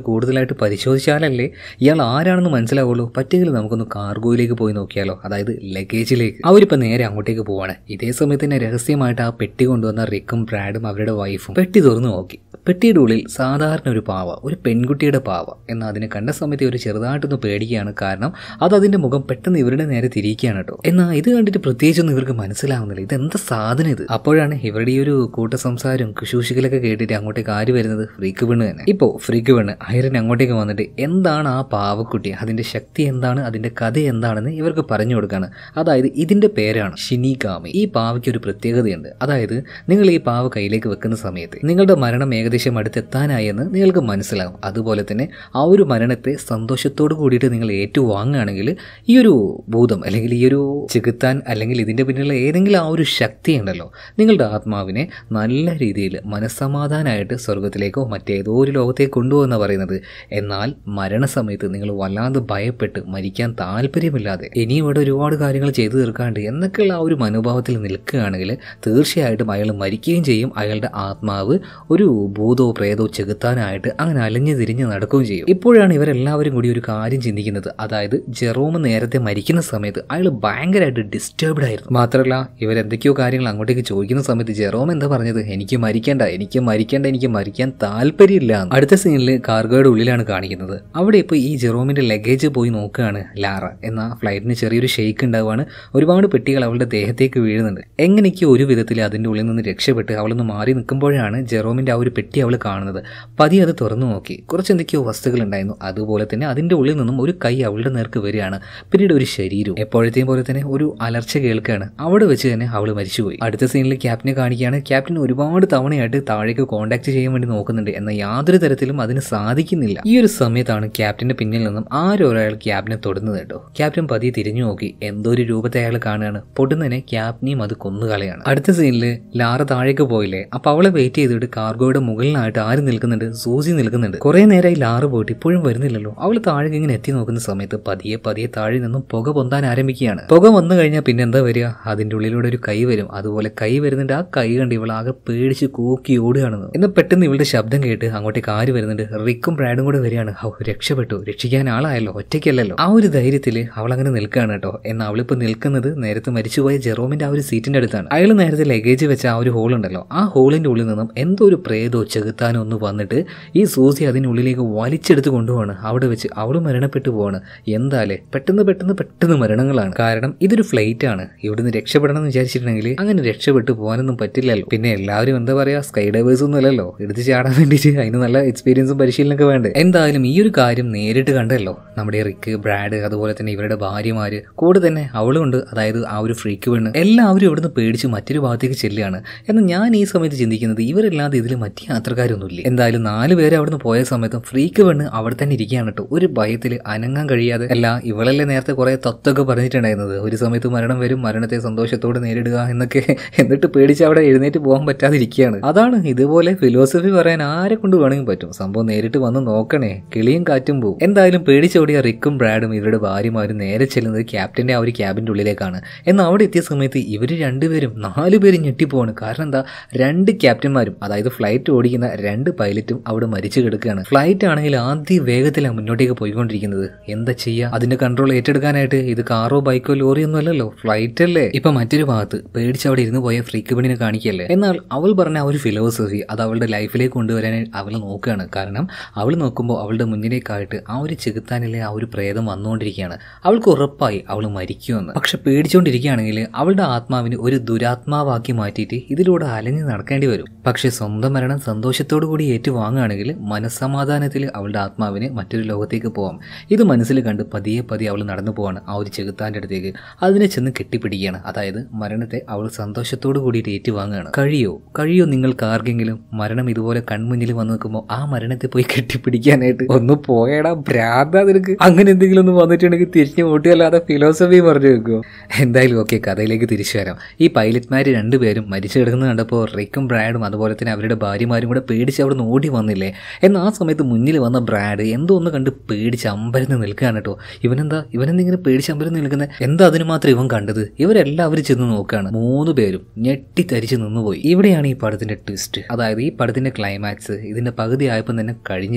Speaker 1: സൂക്ഷ്മമായിട്ട് പരിശോധിച്ചാലല്ലേ ഇയാൾ ആരാണെന്ന് മനസ്സിലാവുള്ളൂ പറ്റുമെങ്കിൽ നമുക്കൊന്ന് കാർഗോയിലേക്ക് പോയി നോക്കിയാലോ അതായത് ലഗേജിലേക്ക് അവരിപ്പോൾ നേരെ അങ്ങോട്ടേക്ക് പോവാണ് ഇതേ സമയത്ത് തന്നെ രഹസ്യമായിട്ട് ആ പെട്ടി കൊണ്ടുവന്ന റിക്കും ബ്രാഡും അവരുടെ വൈഫും പെട്ടി തുറന്നു നോക്കി പെട്ടിയുടെ ഉള്ളിൽ സാധാരണ ഒരു പാവ ഒരു പെൺകുട്ടിയുടെ പാവ എന്നാൽ അതിനെ കണ്ട സമയത്ത് ഒരു ചെറുതായിട്ടൊന്ന് പേടിക്കുകയാണ് കാരണം അത് അതിന്റെ മുഖം പെട്ടെന്ന് ഇവരുടെ നേരെ തിരിക്കുകയാണ് കേട്ടോ എന്നാൽ ഇത് കണ്ടിട്ട് പ്രത്യേകിച്ചൊന്നും ഇവർക്ക് മനസ്സിലാവുന്നില്ല ഇതെന്താ സാധനം ഇത് അപ്പോഴാണ് ഇവരുടെ ഈ ഒരു കൂട്ട സംസാരവും കുശൂഷികളൊക്കെ കേട്ടിട്ട് അങ്ങോട്ടേക്ക് ആര് വരുന്നത് ഫ്രീക്ക് പെണ്ണ് തന്നെ ഇപ്പോൾ ഫ്രീക്ക് പെണ്ണ് ഐറൻ അങ്ങോട്ടേക്ക് വന്നിട്ട് എന്താണ് ആ പാവക്കുട്ടി അതിന്റെ ശക്തി എന്താണ് അതിന്റെ കഥ എന്താണെന്ന് ഇവർക്ക് പറഞ്ഞു കൊടുക്കാണ് അതായത് ഇതിന്റെ പേരാണ് ഷിനിഗാമി ഈ പാവയ്ക്ക് ഒരു പ്രത്യേകതയുണ്ട് അതായത് നിങ്ങൾ ഈ പാവ കയ്യിലേക്ക് വെക്കുന്ന സമയത്ത് നിങ്ങളുടെ മരണം ഏകദേശം അടുത്തെത്താനായി എന്ന് നിങ്ങൾക്ക് മനസ്സിലാകും അതുപോലെ തന്നെ ആ ഒരു മരണത്തെ സന്തോഷത്തോട് കൂടിയിട്ട് നിങ്ങൾ ഏറ്റുവാങ്ങുകയാണെങ്കിൽ ഈ ഒരു ഭൂതം അല്ലെങ്കിൽ ഈ ഒരു ചെകുത്താൻ അല്ലെങ്കിൽ ഇതിന്റെ പിന്നിലുള്ള ഏതെങ്കിലും ആ ഒരു ശക്തി ഉണ്ടല്ലോ നിങ്ങളുടെ ആത്മാവിനെ നല്ല രീതിയിൽ മനസ്സമാധാനമായിട്ട് സ്വർഗത്തിലേക്കോ മറ്റേതോ ഒരു ലോകത്തേക്ക് കൊണ്ടുപോകുന്ന പറയുന്നത് എന്നാൽ മരണസമയത്ത് നിങ്ങൾ വല്ലാതെ ഭയപ്പെട്ട് മരിക്കാൻ താല്പര്യമില്ലാതെ ഇനിയും ഇവിടെ ഒരുപാട് കാര്യങ്ങൾ ചെയ്തു തീർക്കാണ്ട് എന്നൊക്കെയുള്ള ആ ഒരു മനോഭാവത്തിൽ നിൽക്കുകയാണെങ്കിൽ തീർച്ചയായിട്ടും അയാൾ മരിക്കുകയും ചെയ്യും അയാളുടെ ആത്മാവ് ഒരു ഭൂതോ പ്രേതോ ചെകുത്താനായിട്ട് അങ്ങനെ അലഞ്ഞു തിരിഞ്ഞ് നടക്കുകയും ചെയ്യും ഇപ്പോഴാണ് ഇവരെല്ലാവരും കൂടി ഒരു കാര്യം ചിന്തിക്കുന്നത് അതായത് ജെറോം നേരത്തെ മരിക്കുന്ന സമയത്ത് അയാൾ ഭയങ്കരമായിട്ട് ഡിസ്റ്റർബ്ഡ് ആയിരുന്നു മാത്രമല്ല ഇവരെന്തൊക്കെയോ കാര്യങ്ങൾ അങ്ങോട്ടേക്ക് ചോദിക്കുന്ന സമയത്ത് ജെറോം എന്താ പറഞ്ഞത് എനിക്ക് മരിക്കേണ്ട എനിക്ക് മരിക്കേണ്ട എനിക്ക് മരിക്കാൻ താല്പര്യമില്ല എന്ന്. അടുത്ത സീനിൽ കാർഗോയുടെ ഉള്ളിലാണ് കാണിക്കുന്നത് അവിടെ ഇപ്പോൾ ഈ ജെറോമിന്റെ ലഗേജ് പോയി നോക്കുകയാണ് ലാറ എന്ന ഫ്ലൈറ്റിന് ചെറിയൊരു ഷെയ്ക്ക് ഉണ്ടാവുകയാണ് ഒരുപാട് പെട്ടികൾ അവളുടെ ദേഹത്തേക്ക് വീഴുന്നുണ്ട് എങ്ങനെയൊക്കെ ഒരു വിധത്തിൽ അതിന്റെ ഉള്ളിൽ നിന്ന് രക്ഷപ്പെട്ട് അവളൊന്ന് മാറി നിൽക്കുമ്പോഴാണ് ജെറോമിന്റെ ആ ഒരു പെട്ടി അവൾ കാണുന്നത് പതി അത് തുറന്നു നോക്കി കുറച്ച് എന്തൊക്കെയോ വസ്തുക്കൾ ഉണ്ടായിരുന്നു അതുപോലെ തന്നെ അതിന്റെ ഉള്ളിൽ നിന്നും ഒരു കൈ അവളുടെ നേർക്ക് വരികയാണ് പിന്നീട് ഒരു ശരീരവും എപ്പോഴത്തെയും പോലെ തന്നെ ഒരു അലർച്ച കേൾക്കുകയാണ് അവിടെ വെച്ച് തന്നെ അവൾ മരിച്ചുപോയി അടുത്ത സീനിൽ ക്യാപ്റ്റനെ കാണിക്കുകയാണ് ക്യാപ്റ്റൻ ഒരുപാട് തവണയായിട്ട് താഴേക്ക് കോൺടാക്ട് ചെയ്യാൻ വേണ്ടി നോക്കുന്നുണ്ട് എന്നാൽ യാതൊരു തരത്തിലും അതിന് സാധിക്കുന്നില്ല ഈ ഒരു സമയത്താണ് ക്യാപ്റ്റന്റെ പിന്നിൽ നിന്നും ആരോ ഒരാൾ ക്യാപ്റ്റനെ തൊടുന്നത് കേട്ടോ ക്യാപ്റ്റൻ പതിയെ തിരിഞ്ഞു നോക്കി എന്തോ ഒരു രൂപത്തെ അയാൾ കാണുകയാണ് പൊടുന്നതിനെ ക്യാപ്റ്റനെയും അത് കൊന്നുകളയാണ് അടുത്ത സീനിൽ ലാറ താഴേക്ക് പോയില്ലേ അപ്പൊ അവളെ വെയിറ്റ് ചെയ്തിട്ട് കാർഗോയുടെ മുകളിലായിട്ട് ആര് നിൽക്കുന്നുണ്ട് സൂസി നിൽക്കുന്നുണ്ട് കുറെ നേരമായി ലാറ് പോയിട്ട് ഇപ്പോഴും വരുന്നില്ലല്ലോ അവൾ താഴേക്ക് ഇങ്ങനെ എത്തി നോക്കുന്ന സമയത്ത് പതിയെ പതിയെ താഴെ നിന്നും പുക പൊന്താൻ ആരംഭിക്കുകയാണ് പുക വന്നു കഴിഞ്ഞാൽ പിന്നെ എന്താ വരിക അതിന്റെ ഉള്ളിലൂടെ ഒരു കൈ വരും അതുപോലെ കൈ വരുന്നുണ്ട് ആ കൈ കണ്ട് ഇവൾ ആകെ പേടിച്ച് കൂക്കി ഓടുകയാണെന്ന് എന്ന് പെട്ടെന്ന് ഇവളുടെ ശബ്ദം കേട്ട് അങ്ങോട്ടേക്ക് ആര് വരുന്നുണ്ട് റിക്കും ബ്രാഡും കൂടെ വരികയാണ് ഹൗ രക്ഷപ്പെട്ടു രക്ഷിക്കാൻ ആളായല്ലോ ഒറ്റയ്ക്കല്ലല്ലോ ആ ഒരു ധൈര്യത്തിൽ അവൾ അങ്ങനെ നിൽക്കുകയാണ് കേട്ടോ എന്നാൽ അവളിപ്പോൾ നിൽക്കുന്നത് നേരത്തെ മരിച്ചുപോയ ജെറോമിന്റെ ആ ഒരു സീറ്റിന്റെ അടുത്താണ് അയാൾ നേരത്തെ ലഗേജ് വെച്ച ആ ഒരു ഹോൾ ഉണ്ടല്ലോ ആ ഹോളിന്റെ ഉള്ളിൽ നിന്നും എന്തോ ഒരു പ്രേതോ ചെകുത്താനോ ഒന്ന് വന്നിട്ട് ഈ സൂസി അതിനുള്ളിലേക്ക് വലിച്ചെടുത്ത് കൊണ്ടുപോവാണ് അവിടെ വെച്ച് അവൾ മരണപ്പെട്ടു പോവാണ് എന്താലേ പെട്ടെന്ന് പെട്ടെന്ന് പെട്ടെന്ന് മരണങ്ങളാണ് കാരണം ഇതൊരു ഫ്ലൈറ്റ് ആണ് ഇവിടുന്ന് രക്ഷപ്പെടണം എന്ന് വിചാരിച്ചിട്ടുണ്ടെങ്കിൽ അങ്ങനെ രക്ഷപ്പെട്ടു പോകാനൊന്നും പറ്റില്ലല്ലോ പിന്നെ എല്ലാവരും എന്താ പറയാ സ്കൈ ഡൈവേഴ്സ് ഒന്നും അല്ലല്ലോ എടുത്ത് ചാടാൻ വേണ്ടിയിട്ട് അതിന് നല്ല എക്സ്പീരിയൻസും പരിശീലനമൊക്കെ വേണ്ടേ എന്തായാലും ഈ ഒരു കാര്യം നേരിട്ട് കണ്ടല്ലോ നമ്മുടെ റിക്ക് ബ്രാഡ് അതുപോലെ തന്നെ ഇവരുടെ ഭാര്യമാര് കൂടെ തന്നെ അവളുണ്ട് അതായത് ആ ഒരു ഫ്രീക്ക് പെണ്ണ് എല്ലാവരും ഇവിടുന്ന് പേടിച്ച് മറ്റൊരു ഭാഗത്തേക്ക് ചെല്ലുകയാണ് എന്നാൽ ഞാൻ ഈ സമയത്ത് ചിന്തിക്കുന്നത് ഇവരല്ലാതെ ഇതിൽ മറ്റു യാത്രക്കാരൊന്നുമില്ല എന്തായാലും നാല് പേര് അവിടുന്ന് പോയ സമയത്തും ഫ്രീക്ക് പെണ്ണ് അവിടെ തന്നെ ഇരിക്കുകയാണ് കേട്ടോ ഒരു ഭയത്തിൽ അനങ്ങാൻ കഴിയാതെ അല്ല ഇവളല്ലേ നേരത്തെ കുറെ തത്വമൊക്കെ പറഞ്ഞിട്ടുണ്ടായിരുന്നത് ഒരു സമയത്ത് മരണം വരും മരണത്തെ സന്തോഷത്തോടെ നേരിടുക എന്നൊക്കെ എന്നിട്ട് പേടിച്ച് അവിടെ എഴുന്നേറ്റ് പോകാൻ പറ്റാതിരിക്കുകയാണ് അതാണ് ഇതുപോലെ ഫിലോസഫി പറയാൻ ആരെ കൊണ്ട് വേണമെങ്കിൽ പറ്റും സംഭവം നേരിട്ട് വന്ന് നോക്കണേ കിളിയും കാറ്റും പോവും എന്തായാലും പേടിച്ചോടിയ റിക്കും ബ്രാഡും ഇവരുടെ ഭാര്യമാരും നേരെ ചെല്ലുന്നത് ക്യാപ്റ്റന്റെ ആ ഒരു ക്യാബിന്റെ ഉള്ളിലേക്കാണ് എന്നാൽ അവിടെ എത്തിയ സമയത്ത് ഇവർ രണ്ടുപേരും നാല് പേരും ഞെട്ടിപ്പോവാണ് കാരണം എന്താ രണ്ട് ക്യാപ്റ്റന്മാരും അതായത് ഫ്ലൈറ്റ് ഓടിക്കുന്ന രണ്ട് പൈലറ്റും അവിടെ മരിച്ചു കിടക്കുകയാണ് ഫ്ലൈറ്റ് ആണെങ്കിൽ ആദ്യ വേഗത്തിലാണ് മുന്നോട്ടേക്ക് പോയിക്കൊണ്ടിരിക്കുന്നത് എന്താ ചെയ്യുക അതിന്റെ കൺട്രോൾ ഏറ്റെടുക്കാനായിട്ട് ഇത് കാറോ ബൈക്കോ ലോറിയോ ഒന്നും അല്ലല്ലോ ഫ്ലൈറ്റ് അല്ലേ ഇപ്പൊ മറ്റൊരു ഭാഗത്ത് പേടിച്ച് അവിടെ ഇരുന്ന് പോയ ഫ്രീക്ക് പെണ്ണിനെ കാണിക്കല്ലേ എന്നാൽ അവൾ പറഞ്ഞ ആ ഒരു ഫിലോസഫി അത് അവളുടെ ലൈഫിലേക്ക് കൊണ്ടുവരാനായി അവൾ നോക്കുകയാണ് കാരണം അവൾ നോക്കുമ്പോൾ അവളുടെ മുന്നിലേക്കായിട്ട് ആ ഒരു ചെകുത്താനിലെ ആ ഒരു പ്രേതം വന്നുകൊണ്ടിരിക്കുകയാണ് അവൾക്ക് ഉറപ്പായി അവൾ മരിക്കുമെന്ന് പക്ഷെ പേടിച്ചുകൊണ്ടിരിക്കുകയാണെങ്കിൽ അവളുടെ ആത്മാവിന് ഒരു ദുരാത്മാവാക്കി മാറ്റിയിട്ട് ഇതിലൂടെ അലഞ്ഞു നടക്കേണ്ടി വരും പക്ഷെ സ്വന്തം മരണം സന്തോഷത്തോടു കൂടി ഏറ്റുവാങ്ങുകയാണെങ്കിൽ മനസ്സമാധാനത്തിൽ അവളുടെ ആത്മാവിന് മറ്റൊരു ലോകത്തേക്ക് പോവാം ഇത് മനസ്സിൽ കണ്ട് പതിയെ പതിയെ അവൾ നടന്നു പോവാണ് ആ ഒരു ചെകുത്താന്റെ അടുത്തേക്ക് അതിനെ ചെന്ന് കെട്ടിപ്പിടിക്കുകയാണ് അതായത് മരണത്തെ അവൾ സന്തോഷത്തോടു കൂടിയിട്ട് ഏറ്റുവാങ്ങുകയാണ് കഴിയോ കഴിയോ നിങ്ങൾക്ക് ആർക്കെങ്കിലും മരണം ഇതുപോലെ കൺമുന്നിൽ വന്നു നിൽക്കുമ്പോൾ ആ മരണത്തെ പോയി കെട്ടിപ്പിടിക്കാനായിട്ട് ഒന്ന് പോയടാ ഭ്രാന്താ നിനക്ക് അങ്ങനെ എന്തെങ്കിലും ഒന്ന് വന്നിട്ടുണ്ടെങ്കിൽ തിരിഞ്ഞു ഓട്ടുകയല്ലാതെ ഫിലോസഫി പറഞ്ഞു വെക്കുമോ എന്തായാലും ഓക്കെ കഥയിലേക്ക് തിരിച്ചു വരാം ഈ പൈലറ്റ്മാർ രണ്ടുപേരും മരിച്ചു കിടക്കുന്നത് കണ്ടപ്പോൾ റിക്കും ബ്രാഡും അതുപോലെ തന്നെ അവരുടെ ഭാര്യമാരും കൂടെ പേടിച്ച് അവിടെ നിന്ന് ഓടി വന്നില്ലേ എന്നാൽ ആ സമയത്ത് മുന്നിൽ വന്ന ബ്രാഡ് എന്തോ ഒന്ന് കണ്ട് പേടിച്ച് അമ്പരന്ന് നിൽക്കുകയാണ് കേട്ടോ ഇവനെന്താ ഇവനെന്തിങ്ങനെ പേടിച്ച് അമ്പരന്ന് നിൽക്കുന്നത് എന്താ അതിന് മാത്രം ഇവൻ കണ്ടത് ഇവരെല്ലാവരും ചെന്ന് നോക്കുകയാണ് മൂന്ന് പേരും ഞെട്ടിത്തരിച്ച് നിന്നുപോയി ഇവിടെയാണ് ഈ പടത്തിന്റെ ട്വിസ്റ്റ് അതായത് ഈ പടത്തിന്റെ ക്ലൈമാക്സ് ഇതിന്റെ പകുതി ആയപ്പോൾ തന്നെ കഴിഞ്ഞിട്ടുണ്ട്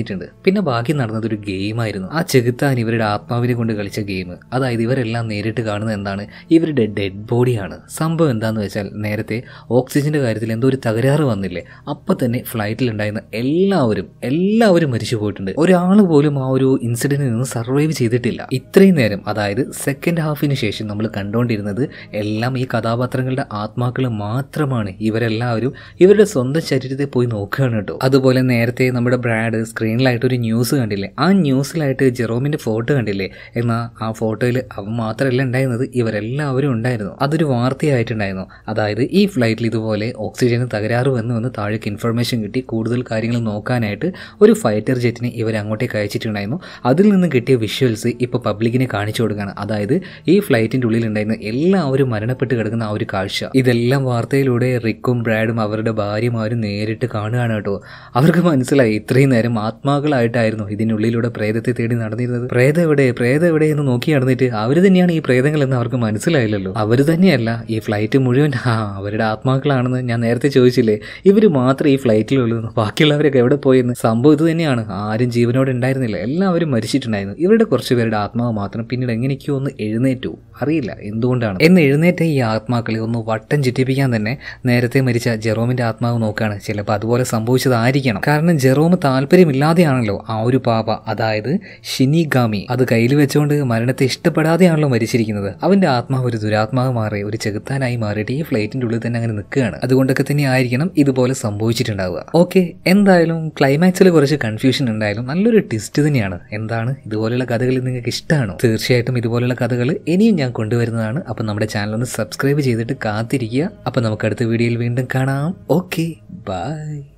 Speaker 1: പിന്നെ ബാക്കി നടന്നത് ഒരു ഗെയിമായിരുന്നു ആ ചെകുത്താൻ ഇവരുടെ ആത്മാവിനെ കൊണ്ട് കളിച്ച ഗെയിം അതായത് ഇവരെല്ലാം നേരിട്ട് കാണുന്നത് എന്താണ് ഇവരുടെ ഡെഡ് ബോഡിയാണ് സംഭവം എന്താന്ന് വെച്ചാൽ നേരത്തെ ഓക്സിജന്റെ കാര്യത്തിൽ എന്തോ ഒരു തകരാറ് വന്നില്ലേ അപ്പൊ തന്നെ ഫ്ലൈറ്റിൽ ഉണ്ടായിരുന്ന എല്ലാവരും എല്ലാവരും മരിച്ചു പോയിട്ടുണ്ട് ഒരാൾ പോലും ആ ഒരു ഇൻസിഡന്റിൽ നിന്ന് സർവൈവ് ചെയ്തിട്ടില്ല ഇത്രയും നേരം അതായത് സെക്കൻഡ് ഹാഫിന് ശേഷം നമ്മൾ കണ്ടുകൊണ്ടിരുന്നത് എല്ലാം ഈ കഥാപാത്രങ്ങളുടെ ആത്മാക്കൾ മാത്രമാണ് ഇവരെല്ലാവരും ഇവരുടെ സ്വന്തം ശരീരത്തെ പോയി നോക്കുകയാണ് കേട്ടോ അതുപോലെ നേരത്തെ നമ്മുടെ ബ്രാഡ് സ്ക്രീനിലായിട്ട് ഒരു ന്യൂസ് കണ്ടില്ലേ ആ ന്യൂസിലായിട്ട് ജെറോമിന്റെ ഫോട്ടോ കണ്ടില്ലേ എന്നാൽ ആ ഫോട്ടോയിൽ അവൻ മാത്രമല്ല ഉണ്ടായിരുന്നത് ഇവരെല്ലാവരും ഉണ്ടായിരുന്നു അതൊരു വാർത്തയായിട്ടുണ്ടായിരുന്നു അതായത് ഈ ഫ്ലൈറ്റിൽ ഇതുപോലെ ഓക്സിജന് തകരാറ് വന്നു വന്ന് താഴേക്ക് ഇൻഫർമേഷൻ കിട്ടി കൂടുതൽ കാര്യങ്ങൾ നോക്കാനായിട്ട് ഒരു ഫൈറ്റർ ജെറ്റിനെ ഇവർ അങ്ങോട്ടേക്ക് അയച്ചിട്ടുണ്ടായിരുന്നു അതിൽ നിന്ന് കിട്ടിയ വിഷ്വൽസ് ഇപ്പോൾ പബ്ലിക്കിനെ കാണിച്ചു കൊടുക്കുകയാണ് അതായത് ഈ ഫ്ലൈറ്റിൻ്റെ ഉള്ളിൽ ഉണ്ടായിരുന്ന എല്ലാവരും മരണപ്പെട്ട് കിടക്കുന്ന ആ ഒരു കാഴ്ച ഇതെല്ലാം വാർത്തയിലൂടെ റിക്കും ബ്രാഡും അവരുടെ ഭാര്യമാരും നേരിട്ട് കാണുകയാണ് കേട്ടോ അവർക്ക് മനസ്സിലായി ഇത്രയും നേരം ആത്മാക്കളായിട്ടായിരുന്നു ഇതിനുള്ളിലൂടെ പ്രേതത്തെ തേടി നടന്നിരുന്നത് പ്രേതം എവിടെ പ്രേതം എവിടെ എന്ന് നോക്കി നടന്നിട്ട് അവർ തന്നെയാണ് ഈ പ്രേതങ്ങൾ എന്ന് അവർക്ക് മനസ്സിലായില്ലല്ലോ അവർ തന്നെയല്ല ഈ ഫ്ലൈറ്റ് മുഴുവൻ ആ അവരുടെ ആത്മാക്കളാണെന്ന് ഞാൻ നേരത്തെ ചോദിച്ചില്ലേ ഇവർ മാത്രമേ ഈ ഫ്ലൈറ്റിലുള്ളൂ ബാക്കിയുള്ളവരൊക്കെ എവിടെ പോയെന്ന് സംഭവം ഇത് തന്നെയാണ് ആരും ജീവനോടെ ഉണ്ടായിരുന്നില്ല എല്ലാവരും മരിച്ചിട്ടുണ്ടായിരുന്നു ഇവരുടെ കുറച്ച് പേരുടെ ആത്മാവ് മാത്രം പിന്നീട് എങ്ങനെയൊക്കെയോ ഒന്ന് എഴുന്നേറ്റു അറിയില്ല എന്തുകൊണ്ടാണ് എന്ന് എഴുന്നേറ്റ ഈ ആത്മാക്കളെ ഒന്ന് വട്ടം ചുറ്റിപ്പിക്കാൻ തന്നെ നേരത്തെ മരിച്ച ജെറോമിന്റെ ആത്മാവ് നോക്കുകയാണ് ചിലപ്പോൾ അതുപോലെ സംഭവിച്ചതായിരിക്കണം കാരണം ജെറോമ് താല്പര്യമില്ലാതെയാണല്ലോ ആ ഒരു പാപ അതായത് ഷിനിഗാമി അത് കയ്യിൽ വെച്ചുകൊണ്ട് മരണത്തെ ഇഷ്ടപ്പെടാതെയാണല്ലോ മരിച്ചിരിക്കുന്നത് അവന്റെ ആത്മാവ് ഒരു ദുരാത്മാവ് മാറി ഒരു ചെകുത്താനായി മാറിയിട്ട് ഈ ഫ്ലൈറ്റിന്റെ ഉള്ളിൽ തന്നെ അങ്ങനെ നിൽക്കുകയാണ് അതുകൊണ്ടൊക്കെ തന്നെ ആയിരിക്കണം ഇതുപോലെ സംഭവിച്ചിട്ടുണ്ടാവുക ഓക്കെ എന്തായാലും ക്ലൈമാക്സിൽ കുറച്ച് കൺഫ്യൂഷൻ ഉണ്ടായാലും നല്ലൊരു ട്വിസ്റ്റ് തന്നെയാണ് എന്താണ് ഇതുപോലെയുള്ള കഥകൾ നിങ്ങൾക്ക് ഇഷ്ടമാണോ തീർച്ചയായിട്ടും ഇതുപോലെയുള്ള കഥകൾ ഇനിയും ഞാൻ കൊണ്ടുവരുന്നതാണ് അപ്പം നമ്മുടെ ചാനൽ ഒന്ന് സബ്സ്ക്രൈബ് ചെയ്തിട്ട് കാത്തിരിക്കുക അപ്പം നമുക്ക് അടുത്ത വീഡിയോയിൽ വീണ്ടും കാണാം ഓക്കെ ബൈ